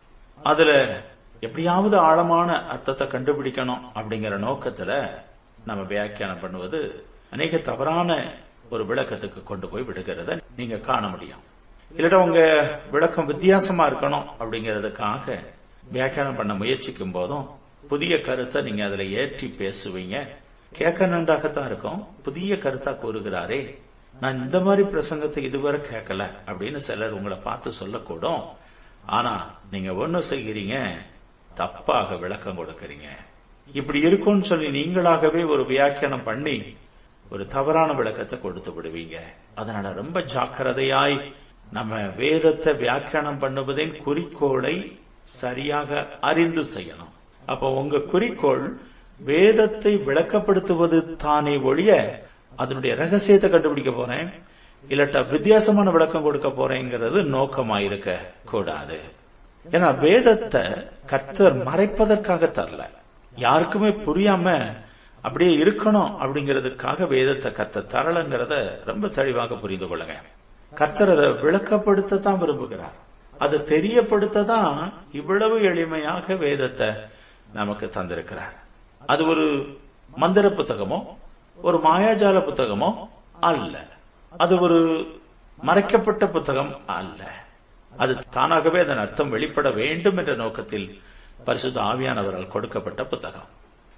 B: அதுல எப்படியாவது ஆழமான அர்த்தத்தை கண்டுபிடிக்கணும் அப்படிங்கிற நோக்கத்துல நம்ம வியாக்கியானம் பண்ணுவது அநேக தவறான ஒரு விளக்கத்துக்கு கொண்டு போய் விடுகிறத நீங்க காண முடியும் இல்லாட்ட உங்க விளக்கம் வித்தியாசமா இருக்கணும் அப்படிங்கறதுக்காக வியாக்கியானம் பண்ண முயற்சிக்கும் போதும் புதிய கருத்தை நீங்க அதுல ஏற்றி பேசுவீங்க கேட்க நன்றாகத்தான் இருக்கும் புதிய கருத்தா கூறுகிறாரே நான் இந்த மாதிரி பிரசங்கத்தை இதுவரை கேட்கல அப்படின்னு சிலர் உங்களை பார்த்து சொல்லக்கூடும் ஆனா நீங்க ஒண்ணு செய்கிறீங்க தப்பாக விளக்கம் கொடுக்கறீங்க இப்படி இருக்கும்னு சொல்லி நீங்களாகவே ஒரு வியாக்கியானம் பண்ணி ஒரு தவறான விளக்கத்தை கொடுத்து விடுவீங்க அதனால ரொம்ப ஜாக்கிரதையாய் நம்ம வேதத்தை வியாக்கியானம் பண்ணுவதின் குறிக்கோளை சரியாக அறிந்து செய்யணும் அப்ப உங்க குறிக்கோள் வேதத்தை விளக்கப்படுத்துவது தானே ஒழிய அதனுடைய ரகசியத்தை கண்டுபிடிக்க போறேன் இல்லட்டா வித்தியாசமான விளக்கம் கொடுக்க போறேங்கிறது நோக்கமாயிருக்க கூடாது ஏன்னா வேதத்தை கர்த்தர் மறைப்பதற்காக தரல யாருக்குமே புரியாம அப்படியே இருக்கணும் அப்படிங்கிறதுக்காக வேதத்தை கத்த தரலங்கிறத ரொம்ப தெளிவாக புரிந்து கொள்ளுங்க கர்த்தர் அதை விளக்கப்படுத்தத்தான் விரும்புகிறார் அதை தெரியப்படுத்ததான் இவ்வளவு எளிமையாக வேதத்தை நமக்கு தந்திருக்கிறார் அது ஒரு மந்திர புத்தகமோ ஒரு மாயாஜால புத்தகமோ அல்ல அது ஒரு மறைக்கப்பட்ட புத்தகம் அல்ல அது தானாகவே அதன் அர்த்தம் வெளிப்பட வேண்டும் என்ற நோக்கத்தில் பரிசுத்த ஆவியானவரால் கொடுக்கப்பட்ட புத்தகம்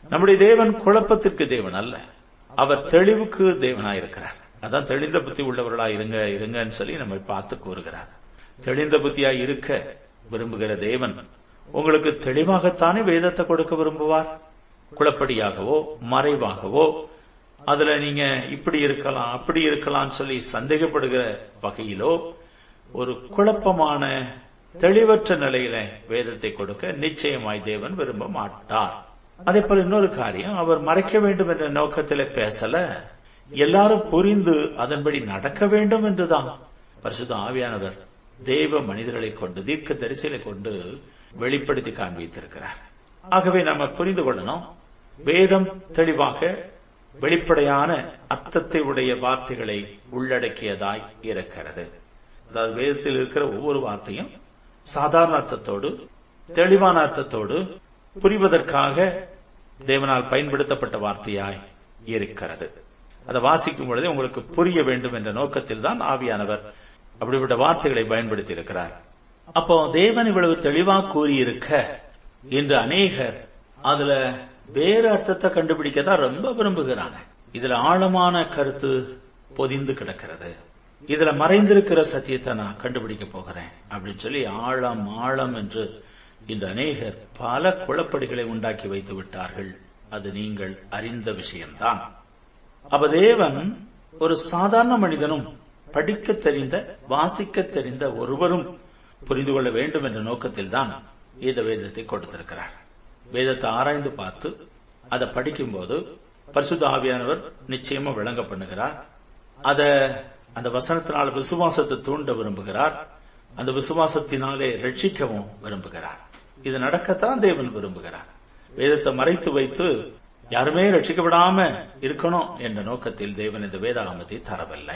B: நம்முடைய தேவன் குழப்பத்திற்கு தேவன் அல்ல அவர் தெளிவுக்கு தேவனாயிருக்கிறார் அதான் தெளிந்த புத்தி உள்ளவர்களா இருங்க இருங்கன்னு சொல்லி நம்மை பார்த்து கூறுகிறார் தெளிந்த புத்தியா இருக்க விரும்புகிற தேவன் உங்களுக்கு தெளிவாகத்தானே வேதத்தை கொடுக்க விரும்புவார் குழப்படியாகவோ மறைவாகவோ அதுல நீங்க இப்படி இருக்கலாம் அப்படி இருக்கலாம் சொல்லி சந்தேகப்படுகிற வகையிலோ ஒரு குழப்பமான தெளிவற்ற நிலையில வேதத்தை கொடுக்க நிச்சயமாய் தேவன் விரும்ப மாட்டார் அதே போல இன்னொரு காரியம் அவர் மறைக்க வேண்டும் என்ற நோக்கத்திலே பேசல எல்லாரும் புரிந்து அதன்படி நடக்க வேண்டும் என்றுதான் பரிசுத்த ஆவியானவர் தேவ மனிதர்களை கொண்டு தீர்க்க தரிசலை கொண்டு வெளிப்படுத்தி காண்பித்திருக்கிறார் ஆகவே நம்ம புரிந்து கொள்ளணும் வேதம் தெளிவாக வெளிப்படையான அர்த்தத்தை உடைய வார்த்தைகளை உள்ளடக்கியதாய் இருக்கிறது அதாவது வேதத்தில் இருக்கிற ஒவ்வொரு வார்த்தையும் சாதாரண அர்த்தத்தோடு தெளிவான அர்த்தத்தோடு புரிவதற்காக தேவனால் பயன்படுத்தப்பட்ட வார்த்தையாய் இருக்கிறது அதை வாசிக்கும் பொழுதே உங்களுக்கு புரிய வேண்டும் என்ற நோக்கத்தில் தான் ஆவியானவர் அப்படிப்பட்ட வார்த்தைகளை பயன்படுத்தி இருக்கிறார் அப்போ தேவன் இவ்வளவு தெளிவா கூறியிருக்க இன்று அநேகர் அதுல வேறு அர்த்தத்தை கண்டுபிடிக்க தான் ரொம்ப விரும்புகிறாங்க இதுல ஆழமான கருத்து பொதிந்து கிடக்கிறது இதுல மறைந்திருக்கிற சத்தியத்தை நான் கண்டுபிடிக்க போகிறேன் அப்படின்னு சொல்லி ஆழம் ஆழம் என்று இந்த அநேகர் பல குழப்படிகளை உண்டாக்கி வைத்து விட்டார்கள் அது நீங்கள் அறிந்த விஷயம்தான் அப்ப தேவன் ஒரு சாதாரண மனிதனும் படிக்க தெரிந்த வாசிக்க தெரிந்த ஒருவரும் புரிந்து கொள்ள வேண்டும் என்ற நோக்கத்தில் தான் இந்த வேதத்தை கொடுத்திருக்கிறார் வேதத்தை ஆராய்ந்து பார்த்து அதை படிக்கும்போது பரிசுத்த ஆவியானவர் நிச்சயமா விளங்க பண்ணுகிறார் அத அந்த வசனத்தினால விசுவாசத்தை தூண்ட விரும்புகிறார் அந்த விசுவாசத்தினாலே ரட்சிக்கவும் விரும்புகிறார் இது நடக்கத்தான் தேவன் விரும்புகிறார் வேதத்தை மறைத்து வைத்து யாருமே ரட்சிக்கப்படாம இருக்கணும் என்ற நோக்கத்தில் தேவன் இந்த வேதாகமத்தை தரவில்லை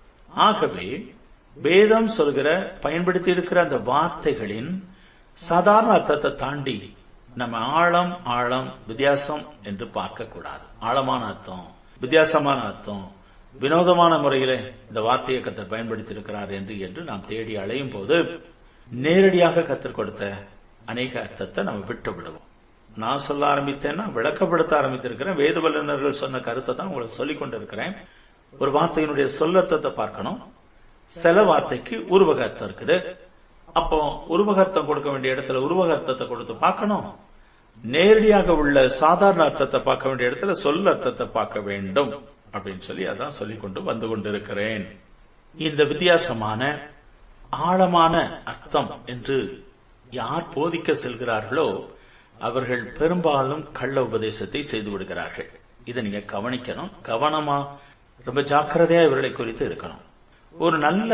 B: ஆகவே வேதம் சொல்கிற பயன்படுத்தி இருக்கிற அந்த வார்த்தைகளின் சாதாரண அர்த்தத்தை தாண்டி நம்ம ஆழம் ஆழம் வித்தியாசம் என்று பார்க்க கூடாது ஆழமான அர்த்தம் வித்தியாசமான அர்த்தம் வினோதமான முறையில இந்த வார்த்தையை கத்தர் பயன்படுத்தி இருக்கிறார் என்று என்று நாம் தேடி அலையும் போது நேரடியாக கத்தர் கொடுத்த அநேக அர்த்தத்தை நம்ம விட்டு விடுவோம் நான் சொல்ல ஆரம்பித்தேன்னா விளக்கப்படுத்த ஆரம்பித்திருக்கிறேன் வேத வல்லுநர்கள் சொன்ன கருத்தை தான் உங்களுக்கு சொல்லிக் கொண்டிருக்கிறேன் ஒரு வார்த்தையினுடைய சொல்லர்த்தத்தை பார்க்கணும் சில வார்த்தைக்கு உருவக அர்த்தம் இருக்குது அப்போ உருவகர்த்தம் கொடுக்க வேண்டிய இடத்துல உருவகர்த்தத்தை கொடுத்து பார்க்கணும் நேரடியாக உள்ள சாதாரண அர்த்தத்தை பார்க்க வேண்டிய இடத்துல சொல் அர்த்தத்தை பார்க்க வேண்டும் அப்படின்னு சொல்லி அதான் சொல்லிக் கொண்டு வந்து கொண்டிருக்கிறேன் இந்த வித்தியாசமான ஆழமான அர்த்தம் என்று யார் போதிக்க செல்கிறார்களோ அவர்கள் பெரும்பாலும் கள்ள உபதேசத்தை செய்து விடுகிறார்கள் இதை நீங்க கவனிக்கணும் கவனமா ரொம்ப ஜாக்கிரதையா இவர்களை குறித்து இருக்கணும் ஒரு நல்ல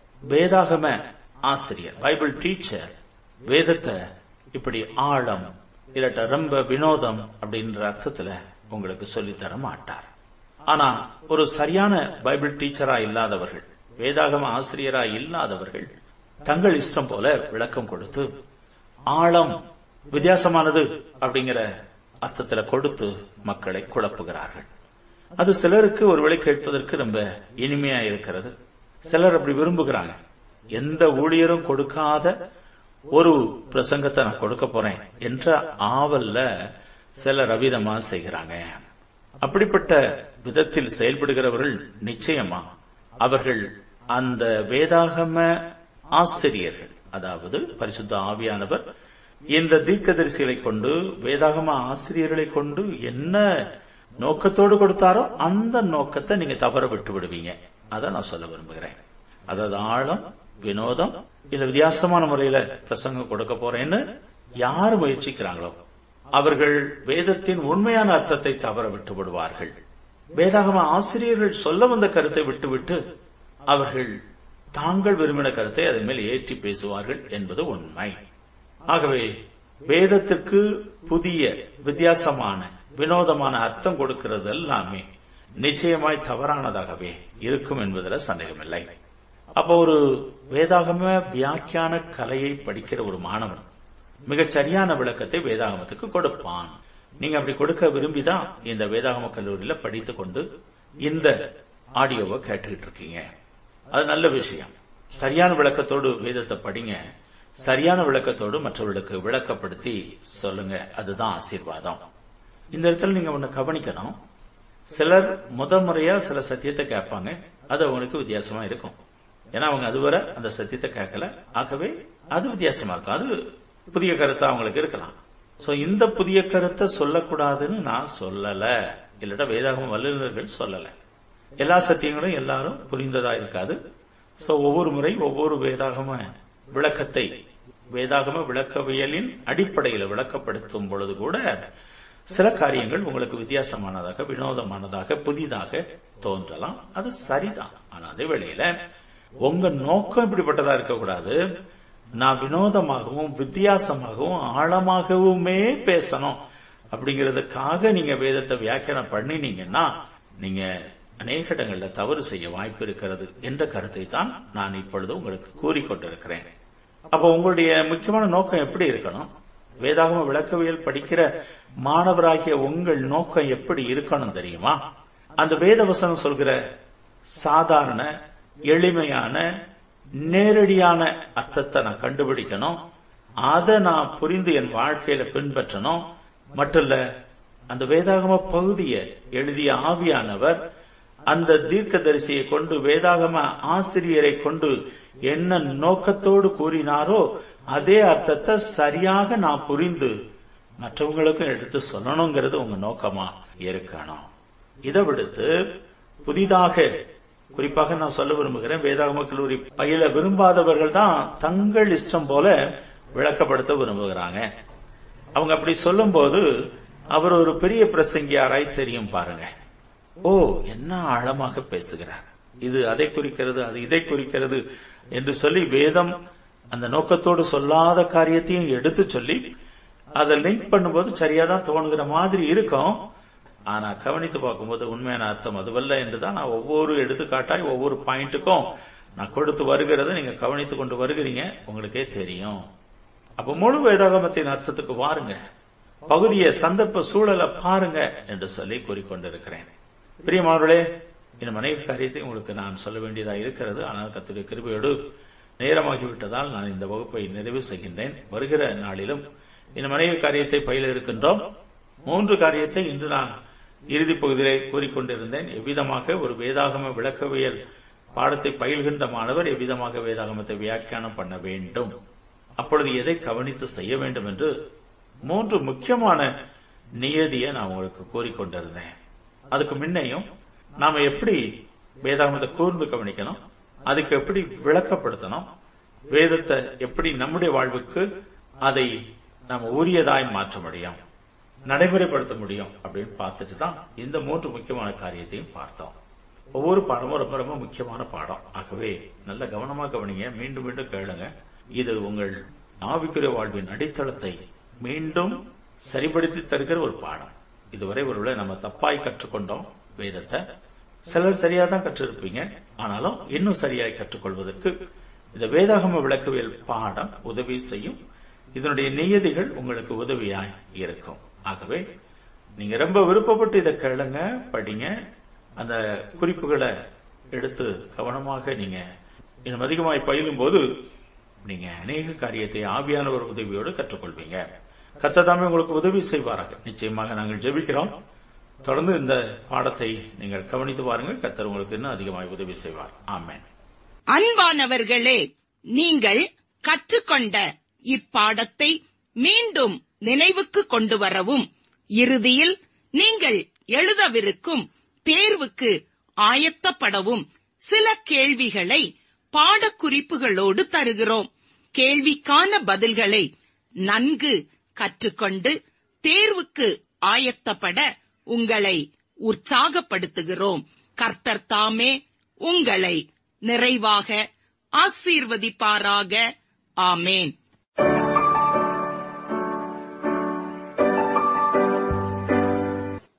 B: வேதாகம ஆசிரியர் பைபிள் டீச்சர் வேதத்தை இப்படி ஆழம் இல்லாட்ட ரொம்ப வினோதம் அப்படின்ற அர்த்தத்துல உங்களுக்கு சொல்லித்தர மாட்டார் ஆனா ஒரு சரியான பைபிள் டீச்சரா இல்லாதவர்கள் வேதாகம ஆசிரியரா இல்லாதவர்கள் தங்கள் இஷ்டம் போல விளக்கம் கொடுத்து ஆழம் வித்தியாசமானது அப்படிங்கிற அர்த்தத்துல கொடுத்து மக்களை குழப்புகிறார்கள் அது சிலருக்கு ஒருவேளை கேட்பதற்கு ரொம்ப இனிமையா இருக்கிறது சிலர் அப்படி விரும்புகிறாங்க எந்த ஊழியரும் கொடுக்காத ஒரு பிரசங்கத்தை நான் கொடுக்க போறேன் என்ற ஆவல்ல சிலர் அவிதமா செய்கிறாங்க அப்படிப்பட்ட விதத்தில் செயல்படுகிறவர்கள் நிச்சயமா அவர்கள் அந்த வேதாகம ஆசிரியர்கள் அதாவது பரிசுத்த ஆவியானவர் இந்த தீர்க்கதரிசிகளை கொண்டு வேதாகம ஆசிரியர்களை கொண்டு என்ன நோக்கத்தோடு கொடுத்தாரோ அந்த நோக்கத்தை நீங்க தவற விட்டு விடுவீங்க அதை நான் சொல்ல விரும்புகிறேன் அதாவது ஆழம் வினோதம் இல்ல வித்தியாசமான முறையில பிரசங்கம் கொடுக்க போறேன்னு யார் முயற்சிக்கிறாங்களோ அவர்கள் வேதத்தின் உண்மையான அர்த்தத்தை தவற விட்டு விடுவார்கள் வேதாகம ஆசிரியர்கள் சொல்ல வந்த கருத்தை விட்டுவிட்டு அவர்கள் தாங்கள் விரும்பின கருத்தை அதன் மேல் ஏற்றி பேசுவார்கள் என்பது உண்மை ஆகவே வேதத்துக்கு புதிய வித்தியாசமான வினோதமான அர்த்தம் கொடுக்கிறது எல்லாமே நிச்சயமாய் தவறானதாகவே இருக்கும் என்பதில் சந்தேகமில்லை அப்போ ஒரு வேதாகம வியாக்கியான கலையை படிக்கிற ஒரு மாணவன் மிகச் சரியான விளக்கத்தை வேதாகமத்துக்கு கொடுப்பான் நீங்க அப்படி கொடுக்க விரும்பிதான் இந்த வேதாகம கல்லூரியில படித்துக் கொண்டு இந்த ஆடியோவை கேட்டுக்கிட்டு இருக்கீங்க அது நல்ல விஷயம் சரியான விளக்கத்தோடு வேதத்தை படிங்க சரியான விளக்கத்தோடு மற்றவர்களுக்கு விளக்கப்படுத்தி சொல்லுங்க அதுதான் ஆசீர்வாதம் இந்த இடத்துல நீங்க ஒண்ணு கவனிக்கணும் சிலர் முத முறையா சில சத்தியத்தை கேட்பாங்க அது அவங்களுக்கு வித்தியாசமா இருக்கும் ஏன்னா அவங்க அதுவரை அந்த சத்தியத்தை கேட்கல ஆகவே அது வித்தியாசமா இருக்கும் அது புதிய கருத்தா அவங்களுக்கு இருக்கலாம் சோ இந்த புதிய கருத்தை சொல்லக்கூடாதுன்னு நான் சொல்லல இல்லட்டா வேதாகம வல்லுநர்கள் சொல்லல எல்லா சத்தியங்களும் எல்லாரும் புரிந்ததா இருக்காது சோ ஒவ்வொரு முறை ஒவ்வொரு வேதாகம விளக்கத்தை வேதாகம விளக்கவியலின் அடிப்படையில் விளக்கப்படுத்தும் பொழுது கூட சில காரியங்கள் உங்களுக்கு வித்தியாசமானதாக வினோதமானதாக புதிதாக தோன்றலாம் அது சரிதான் ஆனா அதே வேளையில உங்க நோக்கம் இப்படிப்பட்டதா இருக்கக்கூடாது நான் வினோதமாகவும் வித்தியாசமாகவும் ஆழமாகவுமே பேசணும் அப்படிங்கறதுக்காக நீங்க வேதத்தை வியாக்கியானம் பண்ணினீங்கன்னா நீங்க அநேக இடங்கள்ல தவறு செய்ய வாய்ப்பு இருக்கிறது என்ற கருத்தை தான் நான் இப்பொழுது உங்களுக்கு கூறிக்கொண்டிருக்கிறேன் அப்ப உங்களுடைய முக்கியமான நோக்கம் எப்படி இருக்கணும் வேதாகம விளக்கவியல் படிக்கிற மாணவராகிய உங்கள் நோக்கம் எப்படி இருக்கணும் தெரியுமா அந்த வேதவசனம் சொல்கிற சாதாரண எளிமையான நேரடியான அர்த்தத்தை நான் கண்டுபிடிக்கணும் அதை நான் புரிந்து என் வாழ்க்கையில பின்பற்றணும் மட்டும் இல்ல அந்த வேதாகம பகுதியை எழுதிய ஆவியானவர் அந்த தீர்க்கதரிசியை கொண்டு வேதாகம ஆசிரியரை கொண்டு என்ன நோக்கத்தோடு கூறினாரோ அதே அர்த்தத்தை சரியாக நான் புரிந்து மற்றவங்களுக்கும் எடுத்து சொல்லணுங்கிறது உங்க நோக்கமா இருக்கணும் இதை விடுத்து புதிதாக குறிப்பாக நான் சொல்ல விரும்புகிறேன் வேதாகம கல்லூரி பயில விரும்பாதவர்கள் தான் தங்கள் இஷ்டம் போல விளக்கப்படுத்த விரும்புகிறாங்க அவங்க அப்படி சொல்லும் போது அவர் ஒரு பெரிய பிரசங்கியாராய் தெரியும் பாருங்க ஓ என்ன ஆழமாக பேசுகிறார் இது அதை குறிக்கிறது அது இதை குறிக்கிறது என்று சொல்லி வேதம் அந்த நோக்கத்தோடு சொல்லாத காரியத்தையும் எடுத்து சொல்லி அதை லிங்க் பண்ணும்போது சரியாதான் தோணுகிற மாதிரி இருக்கும் ஆனா கவனித்து பார்க்கும்போது உண்மையான அர்த்தம் அதுவல்ல என்றுதான் நான் ஒவ்வொரு எடுத்துக்காட்டாய் ஒவ்வொரு பாயிண்ட்டுக்கும் நான் கொடுத்து வருகிறத நீங்க கவனித்துக் கொண்டு வருகிறீங்க உங்களுக்கே தெரியும் அப்ப முழு வேதாகமத்தின் அர்த்தத்துக்கு வாருங்க பகுதியை சந்தர்ப்ப சூழலை பாருங்க என்று சொல்லி கூறிக்கொண்டிருக்கிறேன் பிரியமானவர்களே இந்த மனைவி காரியத்தை உங்களுக்கு நான் சொல்ல வேண்டியதா இருக்கிறது ஆனால் கத்துடைய கிருபையோடு நேரமாகிவிட்டதால் நான் இந்த வகுப்பை நிறைவு செய்கின்றேன் வருகிற நாளிலும் இந்த மனைவி காரியத்தை பயில இருக்கின்றோம் மூன்று காரியத்தை இன்று நான் இறுதி பகுதியிலே கூறிக்கொண்டிருந்தேன் எவ்விதமாக ஒரு வேதாகம விளக்கவியல் பாடத்தை பயில்கின்ற மாணவர் எவ்விதமாக வேதாகமத்தை வியாக்கியானம் பண்ண வேண்டும் அப்பொழுது எதை கவனித்து செய்ய வேண்டும் என்று மூன்று முக்கியமான நியதியை நான் உங்களுக்கு கூறிக்கொண்டிருந்தேன் அதுக்கு முன்னையும் நாம எப்படி வேதாகமத்தை கூர்ந்து கவனிக்கணும் அதுக்கு எப்படி விளக்கப்படுத்தணும் வேதத்தை எப்படி நம்முடைய வாழ்வுக்கு அதை நாம உரியதாய் மாற்ற முடியும் நடைமுறைப்படுத்த முடியும் அப்படின்னு பார்த்துட்டு தான் இந்த மூன்று முக்கியமான காரியத்தையும் பார்த்தோம் ஒவ்வொரு பாடமும் ரொம்ப ரொம்ப முக்கியமான பாடம் ஆகவே நல்ல கவனமா கவனிங்க மீண்டும் மீண்டும் கேளுங்க இது உங்கள் ஆவிக்குரிய வாழ்வின் அடித்தளத்தை மீண்டும் சரிபடுத்தி தருகிற ஒரு பாடம் இதுவரை ஒருவேளை நம்ம தப்பாய் கற்றுக்கொண்டோம் வேதத்தை சிலர் சரியா தான் கற்றிருப்பீங்க ஆனாலும் இன்னும் சரியாய் கற்றுக்கொள்வதற்கு இந்த வேதாகம விளக்கவியல் பாடம் உதவி செய்யும் இதனுடைய நியதிகள் உங்களுக்கு உதவியாய் இருக்கும் ஆகவே நீங்க ரொம்ப விருப்பப்பட்டு இதை கேளுங்க படிங்க அந்த குறிப்புகளை எடுத்து கவனமாக நீங்க இன்னும் அதிகமாய் பயிலும் போது நீங்க அநேக காரியத்தை ஆவியான ஒரு உதவியோடு கற்றுக்கொள்வீங்க கத்ததாமே உங்களுக்கு உதவி செய்வார்கள் நிச்சயமாக நாங்கள் ஜெபிக்கிறோம் தொடர்ந்து இந்த பாடத்தை நீங்கள் கவனித்து பாருங்கள் கத்தர் உங்களுக்கு இன்னும் அதிகமாக உதவி செய்வார் ஆமேன்
A: அன்பானவர்களே நீங்கள் கற்றுக்கொண்ட இப்பாடத்தை மீண்டும் நினைவுக்கு கொண்டு வரவும் இறுதியில் நீங்கள் எழுதவிருக்கும் தேர்வுக்கு ஆயத்தப்படவும் சில கேள்விகளை பாடக்குறிப்புகளோடு தருகிறோம் கேள்விக்கான பதில்களை நன்கு கற்றுக்கொண்டு தேர்வுக்கு ஆயத்தப்பட உங்களை உற்சாகப்படுத்துகிறோம் கர்த்தர் தாமே உங்களை நிறைவாக ஆசீர்வதிப்பாராக ஆமேன்